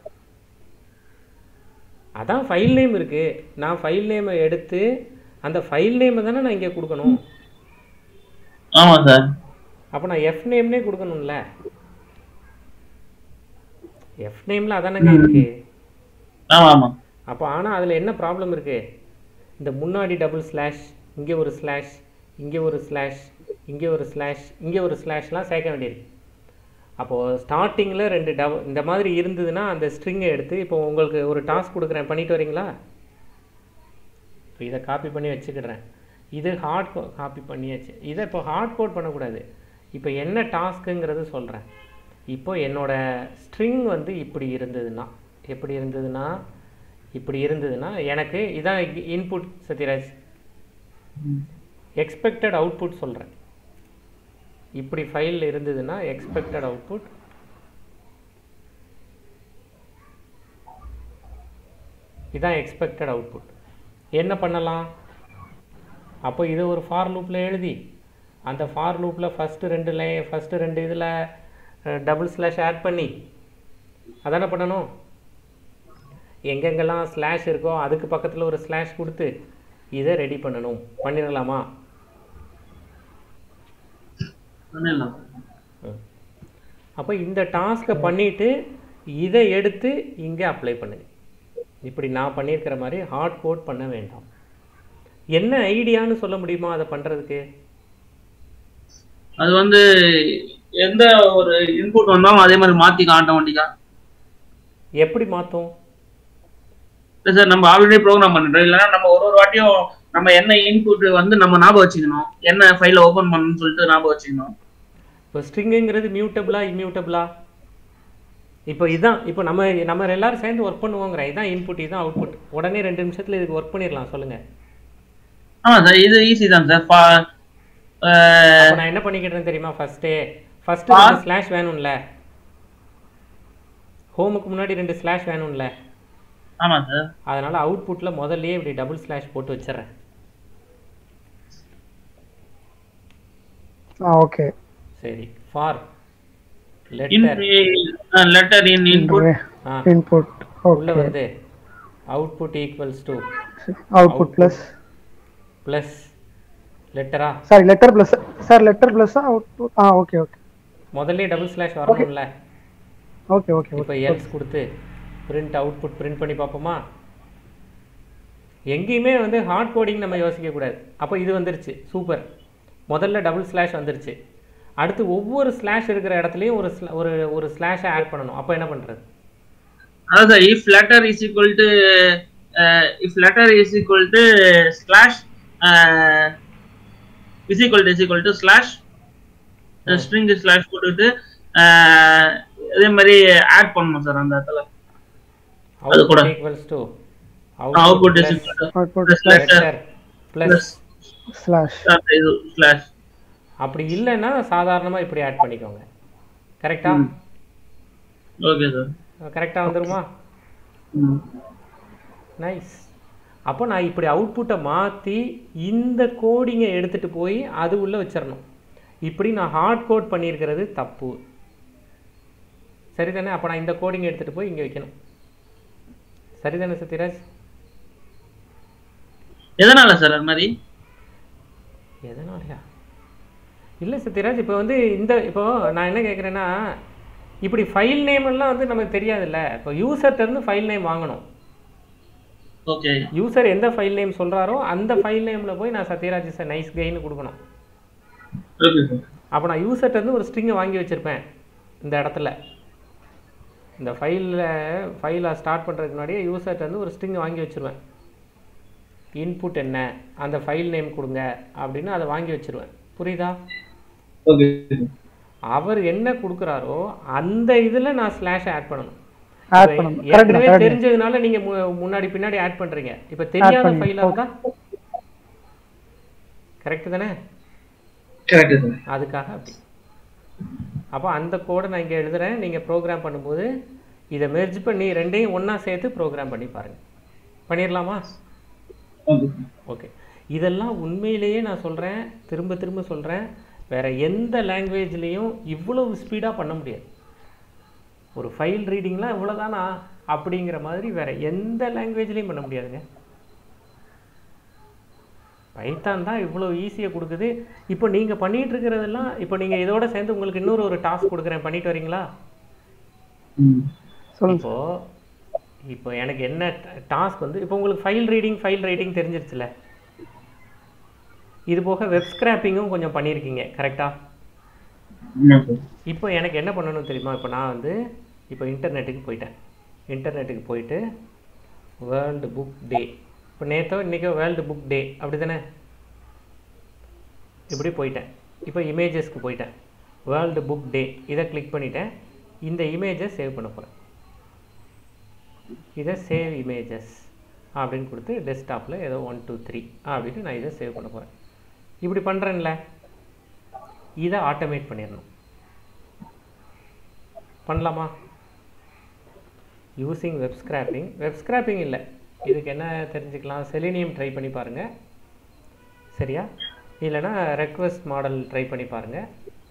அதான் ஃபைல் நேம் இருக்கு நான் ஃபைல் நேமை எடுத்து அந்த ஃபைல் நேமை தானே நான் இங்கே கொடுக்கணும் ஆமா சார் அப்போ நான் எஃப் நேம்னே கொடுக்கணும்ல எஃப் நேமில் அதானங்க இருக்கு ஆமா ஆமா அப்போ ஆனால் அதில் என்ன ப்ராப்ளம் இருக்கு இந்த முன்னாடி டபுள் ஸ்லாஷ் இங்கே ஒரு ஸ்லாஷ் இங்கே ஒரு ஸ்லாஷ் இங்கே ஒரு ஸ்லாஷ் இங்கே ஒரு ஸ்லாஷ்லாம் சேர்க்க வேண்டியிருக்கு அப்போது ஸ்டார்டிங்கில் ரெண்டு டபு இந்த மாதிரி இருந்ததுன்னா அந்த ஸ்ட்ரிங்கை எடுத்து இப்போ உங்களுக்கு ஒரு டாஸ்க் கொடுக்குறேன் பண்ணிட்டு வரீங்களா இப்போ இதை காப்பி பண்ணி வச்சுக்கிடுறேன் இது ஹார்ட் கோ காப்பி பண்ணியாச்சு இதை இப்போ ஹார்ட் கோட் பண்ணக்கூடாது இப்போ என்ன டாஸ்க்குங்கிறது சொல்கிறேன் இப்போ என்னோட ஸ்ட்ரிங் வந்து இப்படி இருந்ததுன்னா எப்படி இருந்ததுன்னா இப்படி இருந்ததுன்னா எனக்கு இதான் இன்புட் சத்யராஜ் எக்ஸ்பெக்டட் அவுட்புட் சொல்கிறேன் இப்படி ஃபைல் இருந்ததுன்னா எக்ஸ்பெக்டட் அவுட்புட் இதான் எக்ஸ்பெக்டட் அவுட்புட் என்ன பண்ணலாம் அப்போ இதை ஒரு ஃபார் லூப்பில் எழுதி அந்த ஃபார் லூப்பில் ஃபஸ்ட்டு ரெண்டு லை ஃபஸ்ட்டு ரெண்டு இதில் டபுள் ஸ்லாஷ் ஆட் பண்ணி அதானே பண்ணணும் எங்கெங்கெல்லாம் ஸ்லாஷ் இருக்கோ அதுக்கு பக்கத்தில் ஒரு ஸ்லாஷ் கொடுத்து இதை ரெடி பண்ணணும் பண்ணிடலாமா பண்ணிடலாம் அப்போ இந்த டாஸ்க்கை பண்ணிவிட்டு இதை எடுத்து இங்கே அப்ளை பண்ணுங்க இப்படி நான் பண்ணியிருக்கிற மாதிரி ஹார்ட் கோட் பண்ண வேண்டாம் என்ன ஐடியான்னு சொல்ல முடியுமா அதை பண்ணுறதுக்கு அது வந்து எந்த ஒரு இன்புட் வந்தாலும் அதே மாதிரி மாத்திக்கும் ஆட்டோமேட்டிக்கா எப்படி மாற்றும் இல்லை சார் நம்ம ஆல்ரெடி ப்ரோக்ராம் பண்ணிட்டோம் இல்லைன்னா நம்ம ஒரு ஒரு வாட்டியும் நம்ம என்ன இன்புட் வந்து நம்ம ஞாபகம் வச்சுக்கணும் என்ன ஃபைலை ஓபன் பண்ணணும்னு சொல்லிட்டு ஞாபகம் வச்சுக்கணும் இப்போ ஸ்ட்ரிங்குங்கிறது மியூட்டபிளா இம்யூட்டபிளா இப்போ இதான் இப்போ நம்ம நம்ம எல்லாரும் சேர்ந்து ஒர்க் பண்ணுவோங்கிற இதான் இன்புட் இதான் அவுட்புட் உடனே ரெண்டு நிமிஷத்துல இதுக்கு ஒர்க் பண்ணிடலாம் சொல்லுங்க ஆமா சார் இது ஈஸி தான் சார் அப்போ நான் என்ன பண்ணிக்கிட்டேன் தெரியுமா ஃபர்ஸ்டே ஃபர்ஸ்ட் ரெண்டு ஸ்லாஷ் வேணும்ல ஹோமுக்கு முன்னாடி ரெண்டு ஸ்லாஷ் வேணும்ல ஆமா சார் அதனால அவுட்புட்ல முதல்லயே இப்படி டபுள் ஸ்லாஷ் போட்டு வச்சிடுறேன் ஆ ஓகே சரி for letter letter in input ஆ இன்புட் உள்ள ஓகே வந்து output equals to output plus plus லெட்டரா sorry letter plus sir letter plus output ஆ ஓகே ஓகே முதல்ல டபுள் ஸ்லாஷ் வரணும்ல ஓகே ஓகே இப்போ எல்ஸ் கொடுத்து பிரிண்ட் அவுட்புட் பிரிண்ட் பண்ணி பார்ப்போமா எங்கேயுமே வந்து ஹார்ட் கோடிங் நம்ம யோசிக்கக்கூடாது அப்போ இது வந்துருச்சு சூப்பர் முதல்ல டபுள் ஸ்லாஷ் வந்துருச்சு அடுத்து ஒவ்வொரு ஸ்லாஷ் இருக்கிற இடத்துலையும் ஒரு sla- ஒரு ஒரு ஸ்லாஷை ஆட் பண்ணணும் அப்போ என்ன பண்ணுறது அதான் sir if letter is equal to if letter is equal to slash is equal to is equal to slash string slash போட்டுட்டு uh, அதே மாதிரி ஆட் பண்ணணும் சார் அந்த இடத்துல அது கூட. Output equals to output is equal to output letter letter plus slash இது slash அப்படி இல்லைன்னா சாதாரணமாக இப்படி ஆட் பண்ணிக்கோங்க கரெக்டா ஓகே சார் கரெக்டாக வந்துருமா நைஸ் அப்போ நான் இப்படி அவுட்புட்டை மாற்றி இந்த கோடிங்கை எடுத்துகிட்டு போய் அது உள்ளே வச்சிடணும் இப்படி நான் ஹார்ட் கோட் பண்ணியிருக்கிறது தப்பு சரிதானே அப்போ நான் இந்த கோடிங்கை எடுத்துகிட்டு போய் இங்கே வைக்கணும் சரிதானே சத்யராஜ் எதனால சார் அது மாதிரி எதனாலயா இல்லை சத்யராஜ் இப்போ வந்து இந்த இப்போ நான் என்ன கேட்குறேன்னா இப்படி ஃபைல் நேம் எல்லாம் வந்து நமக்கு தெரியாதுல்ல இப்போ யூசர்ட்ட இருந்து ஃபைல் நேம் வாங்கணும் ஓகே யூசர் எந்த ஃபைல் நேம் சொல்கிறாரோ அந்த ஃபைல் நேமில் போய் நான் சத்யராஜ் சார் நைஸ் கைன்னு கொடுக்கணும் ஓகே சார் அப்போ நான் யூசர்ட்ட இருந்து ஒரு ஸ்ட்ரிங்கை வாங்கி வச்சுருப்பேன் இந்த இடத்துல இந்த ஃபைலில் ஃபைலை ஸ்டார்ட் பண்ணுறதுக்கு முன்னாடியே யூசர்ட்ட இருந்து ஒரு ஸ்ட்ரிங்கை வாங்கி வச்சுருவேன் இன்புட் என்ன அந்த ஃபைல் நேம் கொடுங்க அப்படின்னு அதை வாங்கி வச்சிருவேன் புரியுதா ஓகே அவர் என்ன கொடுக்குறாரோ அந்த இதில் நான் ஸ்லாஷ் ஆட் பண்ணணும் ஆட் இப்ப பண்ணணும் கரெக்ட் ஏற்கனவே கரெக்ட் தெரிஞ்சதுனால நீங்க மு- முன்னாடி பின்னாடி ஆட் பண்றீங்க இப்ப தெரியாத பண்ணி, ஃபைலா இருந்தா கரெக்ட் தானே கரெக்ட் சார் அதுக்காக அப்படி அப்போ அந்த கோடை நான் இங்க எழுதுறேன் நீங்க ப்ரோக்ராம் பண்ணும்போது இதை மெர்ஜ் பண்ணி ரெண்டையும் ஒண்ணா சேர்த்து ப்ரோக்ராம் பண்ணி பாருங்க பண்ணிடலாமா ஓகே ஓகே இதெல்லாம் உண்மையிலேயே நான் சொல்றேன் திரும்ப திரும்ப சொல்றேன் வேற எந்த லாங்குவேஜ்லேயும் இவ்வளவு ஸ்பீடாக பண்ண முடியாது ஒரு ஃபைல் ரீடிங்லாம் இவ்வளோதானா அப்படிங்கிற மாதிரி வேற எந்த லாங்குவேஜ்லேயும் பண்ண முடியாதுங்க பைத்தான் தான் இவ்வளோ ஈஸியாக கொடுக்குது இப்போ நீங்கள் பண்ணிட்டு இருக்கிறதெல்லாம் இப்போ நீங்கள் இதோட சேர்ந்து உங்களுக்கு இன்னொரு ஒரு டாஸ்க் கொடுக்குறேன் பண்ணிட்டு வரீங்களா ம் சொல்லுங்க இப்போ இப்போ எனக்கு என்ன டாஸ்க் வந்து இப்போ உங்களுக்கு ஃபைல் ரீடிங் ஃபைல் ரைட்டிங் தெரிஞ்சிருச்சுல இது போக வெப் ஸ்கிராப்பிங்கும் கொஞ்சம் பண்ணியிருக்கீங்க கரெக்டாக ஆமாம் சார் இப்போ எனக்கு என்ன பண்ணணும் தெரியுமா இப்போ நான் வந்து இப்போ இன்டர்நெட்டுக்கு போயிட்டேன் இன்டர்நெட்டுக்கு போயிட்டு வேர்ல்டு புக் டே இப்போ நேற்றோ இன்றைக்கோ வேர்ல்டு புக் டே அப்படி தானே இப்படி போயிட்டேன் இப்போ இமேஜஸ்க்கு போயிட்டேன் வேர்ல்டு புக் டே இதை கிளிக் பண்ணிட்டேன் இந்த இமேஜை சேவ் பண்ண போகிறேன் இதை சேவ் இமேஜஸ் அப்படின்னு கொடுத்து டெஸ்க்டாப்பில் ஏதோ ஒன் டூ த்ரீ அப்படின்னு நான் இதை சேவ் பண்ண போகிறேன் இப்படி பண்ணுறேன்ல இதை ஆட்டோமேட் பண்ணிடணும் பண்ணலாமா using web scraping web scraping இல்லை இதுக்கு என்ன தெரிஞ்சுக்கலாம் செலினியம் ட்ரை பண்ணி பாருங்கள் சரியா இல்லைன்னா ரெக்வஸ்ட் மாடல் ட்ரை பண்ணி பாருங்கள்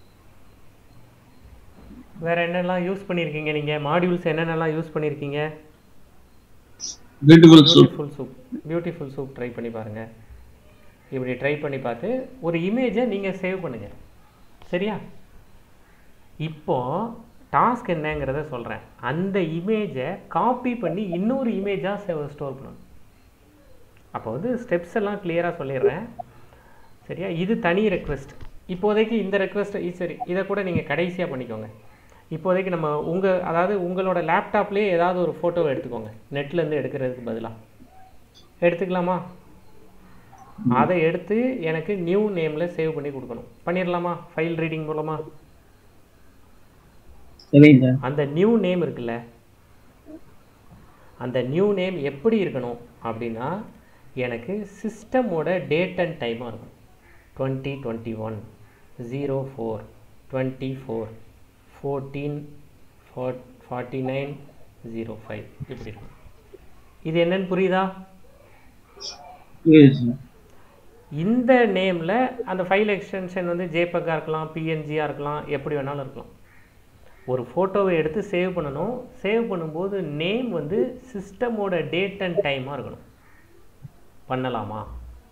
வேறு என்னெல்லாம் யூஸ் பண்ணியிருக்கீங்க நீங்கள் மாடியூல்ஸ் என்னென்னலாம் யூஸ் பண்ணியிருக்கீங்க beautiful soup beautiful soup beautiful soup try பண்ணி பாருங்கள் இப்படி ட்ரை பண்ணி பார்த்து ஒரு இமேஜை நீங்கள் சேவ் பண்ணுங்கள் சரியா இப்போ டாஸ்க் என்னங்கிறத சொல்கிறேன் அந்த இமேஜை காப்பி பண்ணி இன்னொரு இமேஜாக சேவ் ஸ்டோர் பண்ணணும் அப்போ வந்து ஸ்டெப்ஸ் எல்லாம் கிளியராக சொல்லிடுறேன் சரியா இது தனி ரெக்வெஸ்ட் இப்போதைக்கு இந்த ரெக்வஸ்ட்டை சரி இதை கூட நீங்கள் கடைசியாக பண்ணிக்கோங்க இப்போதைக்கு நம்ம உங்கள் அதாவது உங்களோட லேப்டாப்லேயே ஏதாவது ஒரு ஃபோட்டோவை எடுத்துக்கோங்க நெட்லேருந்து எடுக்கிறதுக்கு பதிலாக எடுத்துக்கலாமா அதை எடுத்து எனக்கு நியூ நேமில் சேவ் பண்ணி கொடுக்கணும் பண்ணிடலாமா ஃபைல் ரீடிங் மூலமா சரிங்க சார் அந்த நியூ நேம் இருக்குல்ல அந்த நியூ நேம் எப்படி இருக்கணும் அப்படின்னா எனக்கு சிஸ்டமோட டேட் அண்ட் டைமாக இருக்கும் twenty twenty one zero four twenty four fourteen forty nine zero five இப்படி இருக்கும் இது என்னன்னு புரியுதா புரியுது சார் இந்த நேமில் அந்த ஃபைல் எக்ஸ்டென்ஷன் வந்து ஜேபக்காக இருக்கலாம் பிஎன்ஜியாக இருக்கலாம் எப்படி வேணாலும் இருக்கலாம் ஒரு ஃபோட்டோவை எடுத்து சேவ் பண்ணணும் சேவ் பண்ணும்போது நேம் வந்து சிஸ்டமோட டேட் அண்ட் டைமாக இருக்கணும் பண்ணலாமா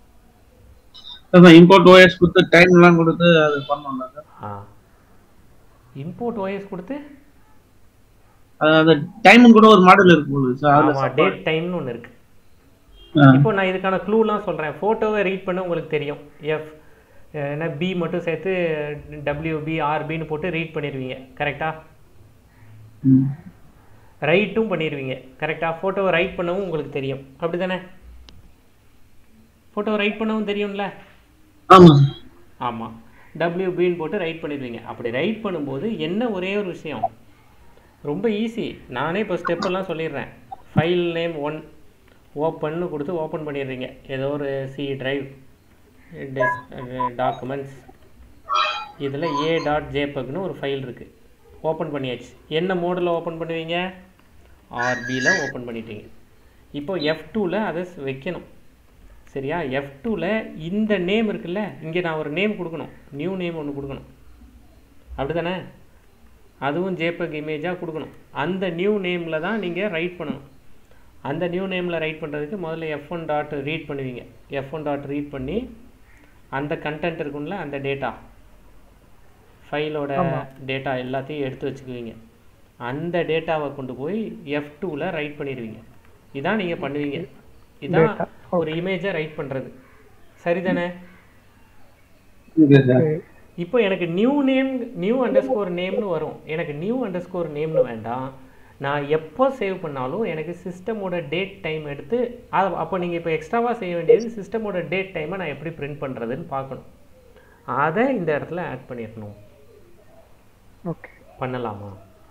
சார் இம்போர்ட் ஓஎஸ் கொடுத்து டைம் எல்லாம் கொடுத்து அது பண்ணோம்ல சார் ஆ இம்போர்ட் ஓஎஸ் கொடுத்து அது அந்த டைமும் கூட ஒரு மாடல் இருக்கு போகுது சார் ஆமாம் அதுல டேட் டைம்னு ஒன்று இருக்குது ஆ. இப்போ நான் இதுக்கான க்ளூலாம் சொல்கிறேன் ஃபோட்டோவை ரீட் பண்ண உங்களுக்கு தெரியும் எஃப் என்ன பி மட்டும் சேர்த்து டபிள்யூபி ஆர்பின்னு போட்டு ரீட் பண்ணிடுவீங்க கரெக்டாக ம். ரைட்டும் பண்ணிடுவீங்க கரெக்டாக ஃபோட்டோவை ரைட் பண்ணவும் உங்களுக்கு தெரியும் அப்படி தானே ஃபோட்டோவை ரைட் பண்ணவும் தெரியும்ல ஆமா சார் ஆமாம் டபிள்யூபின்னு போட்டு ரைட் பண்ணிடுவீங்க அப்படி ரைட் பண்ணும்போது என்ன ஒரே ஒரு விஷயம் ரொம்ப ஈஸி நானே இப்போ ஸ்டெப்பெல்லாம் சொல்லிடுறேன் ஃபைல் நேம் ஒன் ஓப்பன்னு கொடுத்து ஓப்பன் பண்ணிடுறீங்க ஏதோ ஒரு சி டிரைவ் டாக்குமெண்ட்ஸ் இதில் ஏ டாட் ஜேபக்னு ஒரு ஃபைல் இருக்குது ஓப்பன் பண்ணியாச்சு என்ன மோடில் ஓப்பன் பண்ணுவீங்க ஆர்பியில் ஓப்பன் பண்ணிட்டீங்க இப்போ எஃப் டூவில் அதை ஸ் வைக்கணும் சரியா எஃப் டூவில் இந்த நேம் இருக்குல்ல இங்கே நான் ஒரு நேம் கொடுக்கணும் நியூ நேம் ஒன்று கொடுக்கணும் அப்படி தானே அதுவும் ஜேபக் இமேஜாக கொடுக்கணும் அந்த நியூ நேமில் தான் நீங்கள் ரைட் பண்ணணும் அந்த நியூ நேமில் ரைட் பண்ணுறதுக்கு முதல்ல எஃப் ஒன் டாட் ரீட் பண்ணுவீங்க எஃப் ஒன் டாட் ரீட் பண்ணி அந்த கண்டென்ட் இருக்கும்ல அந்த டேட்டா ஃபைலோட டேட்டா எல்லாத்தையும் எடுத்து வச்சுக்குவீங்க அந்த டேட்டாவை கொண்டு போய் எஃப் டூவில் ரைட் பண்ணிடுவீங்க இதான் நீங்கள் பண்ணுவீங்க இதான் Data, ஒரு இமேஜை ரைட் பண்ணுறது சரிதானே ஓகே சார் இப்போ எனக்கு நியூ நேம் நியூ அண்டர்ஸ்கோர் நேம்னு வரும் எனக்கு நியூ அண்டர்ஸ்கோர் நேம்னு வேண்டாம் நான் எப்போ சேவ் பண்ணாலும் எனக்கு சிஸ்டமோட டேட் டைம் எடுத்து அது அப்போ நீங்கள் இப்போ எக்ஸ்ட்ராவாக செய்ய வேண்டியது சிஸ்டமோட டேட் டைமை நான் எப்படி பிரிண்ட் பண்ணுறதுன்னு பார்க்கணும் அதை இந்த இடத்துல ஆட் பண்ணிடணும் ஓகே பண்ணலாமா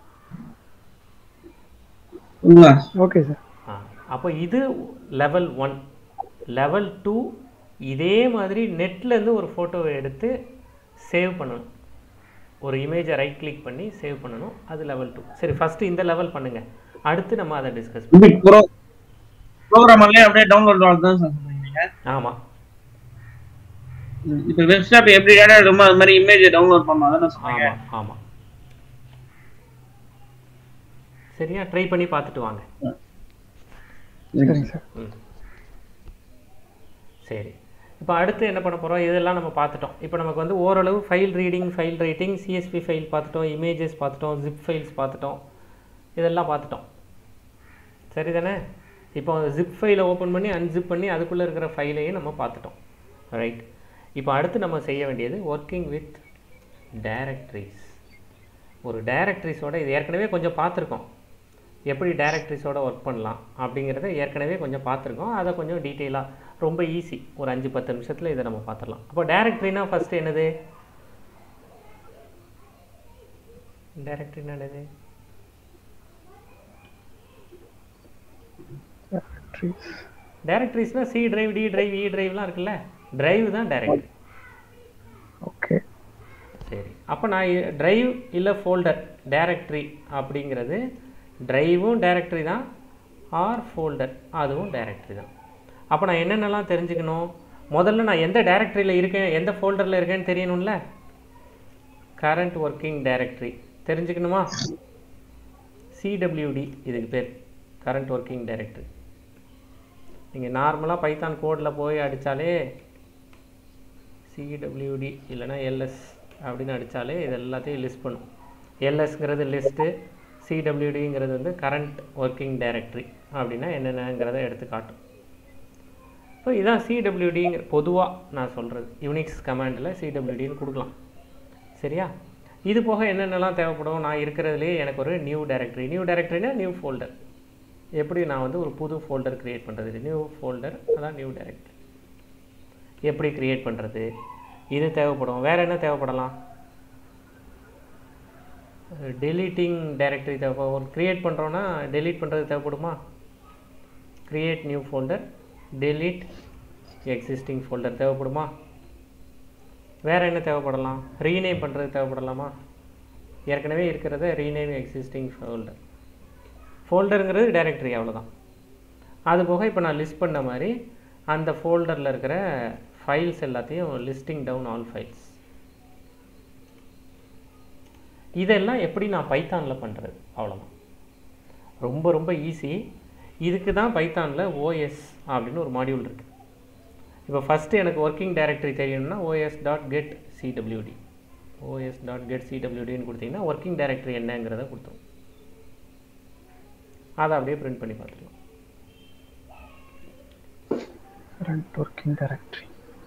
உங்களா ஓகே சார் ஆ அப்போ இது லெவல் ஒன் லெவல் டூ இதே மாதிரி நெட்லேருந்து ஒரு ஃபோட்டோவை எடுத்து சேவ் பண்ணணும் ஒரு இமேஜை ரைட் கிளிக் பண்ணி சேவ் பண்ணணும் அது லெவல் டூ சரி ஃபஸ்ட்டு இந்த லெவல் பண்ணுங்கள் அடுத்து நம்ம அதை டிஸ்கஸ் இது ப்ரோ ப்ரோக்ராமர்லயே அப்படியே டவுன்லோட் ஆகுதுதான் சார் சொல்றீங்க ஆமாம் இப்போ வெப்ஸ்டாப் எப்படி டேட்டா எடுக்குமோ அது மாதிரி இமேஜ் டவுன்லோட் பண்ணணும் அதானே சொன்னீங்க ஆமாம் ஆமாம் சரியா ட்ரை பண்ணி பார்த்துட்டு வாங்க சரிங்க சார் ம் சரி இப்போ அடுத்து என்ன பண்ண போகிறோம் இதெல்லாம் நம்ம பார்த்துட்டோம் இப்போ நமக்கு வந்து ஓரளவு file reading file writing CSV file பார்த்துட்டோம் இமேஜஸ் பார்த்துட்டோம் ஜிப் ஃபைல்ஸ் பார்த்துட்டோம் இதெல்லாம் பார்த்துட்டோம் சரிதானே இப்போ ஜிப் ஃபைலை ஓப்பன் பண்ணி அன்ஜிப் பண்ணி அதுக்குள்ளே இருக்கிற ஃபைலையும் நம்ம பார்த்துட்டோம் ரைட் இப்போ அடுத்து நம்ம செய்ய வேண்டியது ஒர்க்கிங் வித் டைரக்டரிஸ் ஒரு டைரக்டரிஸோட இது ஏற்கனவே கொஞ்சம் பார்த்துருக்கோம் எப்படி டைரக்டரிஸோட ஒர்க் பண்ணலாம் அப்படிங்கிறத ஏற்கனவே கொஞ்சம் பார்த்துருக்கோம் அதை கொஞ்சம் டீட்டெயிலாக ரொம்ப ஈஸி ஒரு அஞ்சு பத்து நிமிஷத்தில் இதை நம்ம பார்த்துடலாம் அப்போ டைரக்டரினா ஃபஸ்ட்டு என்னது டைரக்டரினா என்னது ட்ரீஸ் டைரக்டரிஸ்னால் C drive D drive E டிரைவ்லாம் இருக்குல்ல டிரைவ் தான் டைரக்டரி ஓகே சரி அப்போ நான் டிரைவ் இல்லை ஃபோல்டர் டைரக்டரி அப்படிங்கிறது டிரைவும் டைரக்டரி தான் ஆர் ஃபோல்டர் அதுவும் டைரக்டரி தான் அப்போ நான் என்னென்னலாம் தெரிஞ்சுக்கணும் முதல்ல நான் எந்த டைரக்டரியில் இருக்கேன் எந்த ஃபோல்டரில் இருக்கேன்னு தெரியணும்ல கரண்ட் ஒர்க்கிங் டைரக்டரி தெரிஞ்சுக்கணுமா சிடபிள்யூடி இதுக்கு பேர் கரண்ட் ஒர்க்கிங் டைரக்டரி நீங்கள் நார்மலாக பைத்தான் கோடில் போய் அடித்தாலே சிடபிள்யூடி இல்லைன்னா எல்எஸ் அப்படின்னு அடித்தாலே இது எல்லாத்தையும் லிஸ்ட் பண்ணும் எல்எஸ்ங்கிறது லிஸ்ட்டு சிடபிள்யூடிங்கிறது வந்து கரண்ட் ஒர்க்கிங் டைரக்டரி அப்படின்னா என்னென்னங்கிறத எடுத்து காட்டும் இப்போ இதான் சிடபிள்யூடிங்கிற பொதுவாக நான் சொல்கிறது யூனிக்ஸ் கமாண்டில் சிடபிள்யூடின்னு கொடுக்கலாம் சரியா இது போக என்னென்னலாம் தேவைப்படும் நான் இருக்கிறதுலே எனக்கு ஒரு நியூ டைரக்டரி நியூ டைரக்டரினா நியூ ஃபோல்டர் எப்படி நான் வந்து ஒரு புது ஃபோல்டர் க்ரியேட் பண்ணுறது நியூ ஃபோல்டர் அதான் நியூ டைரக்டரி எப்படி க்ரியேட் பண்ணுறது இது தேவைப்படும் வேறு என்ன தேவைப்படலாம் டெலீட்டிங் டைரக்டரி தேவைப்படும் ஒரு க்ரியேட் பண்ணுறோன்னா டெலீட் பண்ணுறது தேவைப்படுமா create new folder delete existing folder தேவைப்படுமா வேறு என்ன தேவைப்படலாம் ரீநேம் பண்ணுறது தேவைப்படலாமா ஏற்கனவே இருக்கிறத ரீநேம் எக்ஸிஸ்டிங் ஃபோல்டர் ஃபோல்டருங்கிறது டைரக்டரி அவ்வளோதான் அது போக இப்போ நான் லிஸ்ட் பண்ண மாதிரி அந்த ஃபோல்டரில் இருக்கிற ஃபைல்ஸ் எல்லாத்தையும் லிஸ்டிங் டவுன் ஆல் ஃபைல்ஸ் இதெல்லாம் எப்படி நான் பைத்தானில் பண்ணுறது அவ்வளோதான் ரொம்ப ரொம்ப ஈஸி இதுக்கு தான் பைத்தானில் ஓஎஸ் அப்படின்னு ஒரு மாடியூல் இருக்குது இப்போ ஃபஸ்ட்டு எனக்கு ஒர்க்கிங் டைரக்டரி தெரியணும்னா OS dot get CWD OS dot get சிடபிள்யூடின்னு கொடுத்தீங்கன்னா ஒர்க்கிங் டைரக்டரி என்னங்கிறத கொடுத்துரும் அதை அப்படியே பிரிண்ட் பண்ணி பார்த்துக்கலாம் current working directory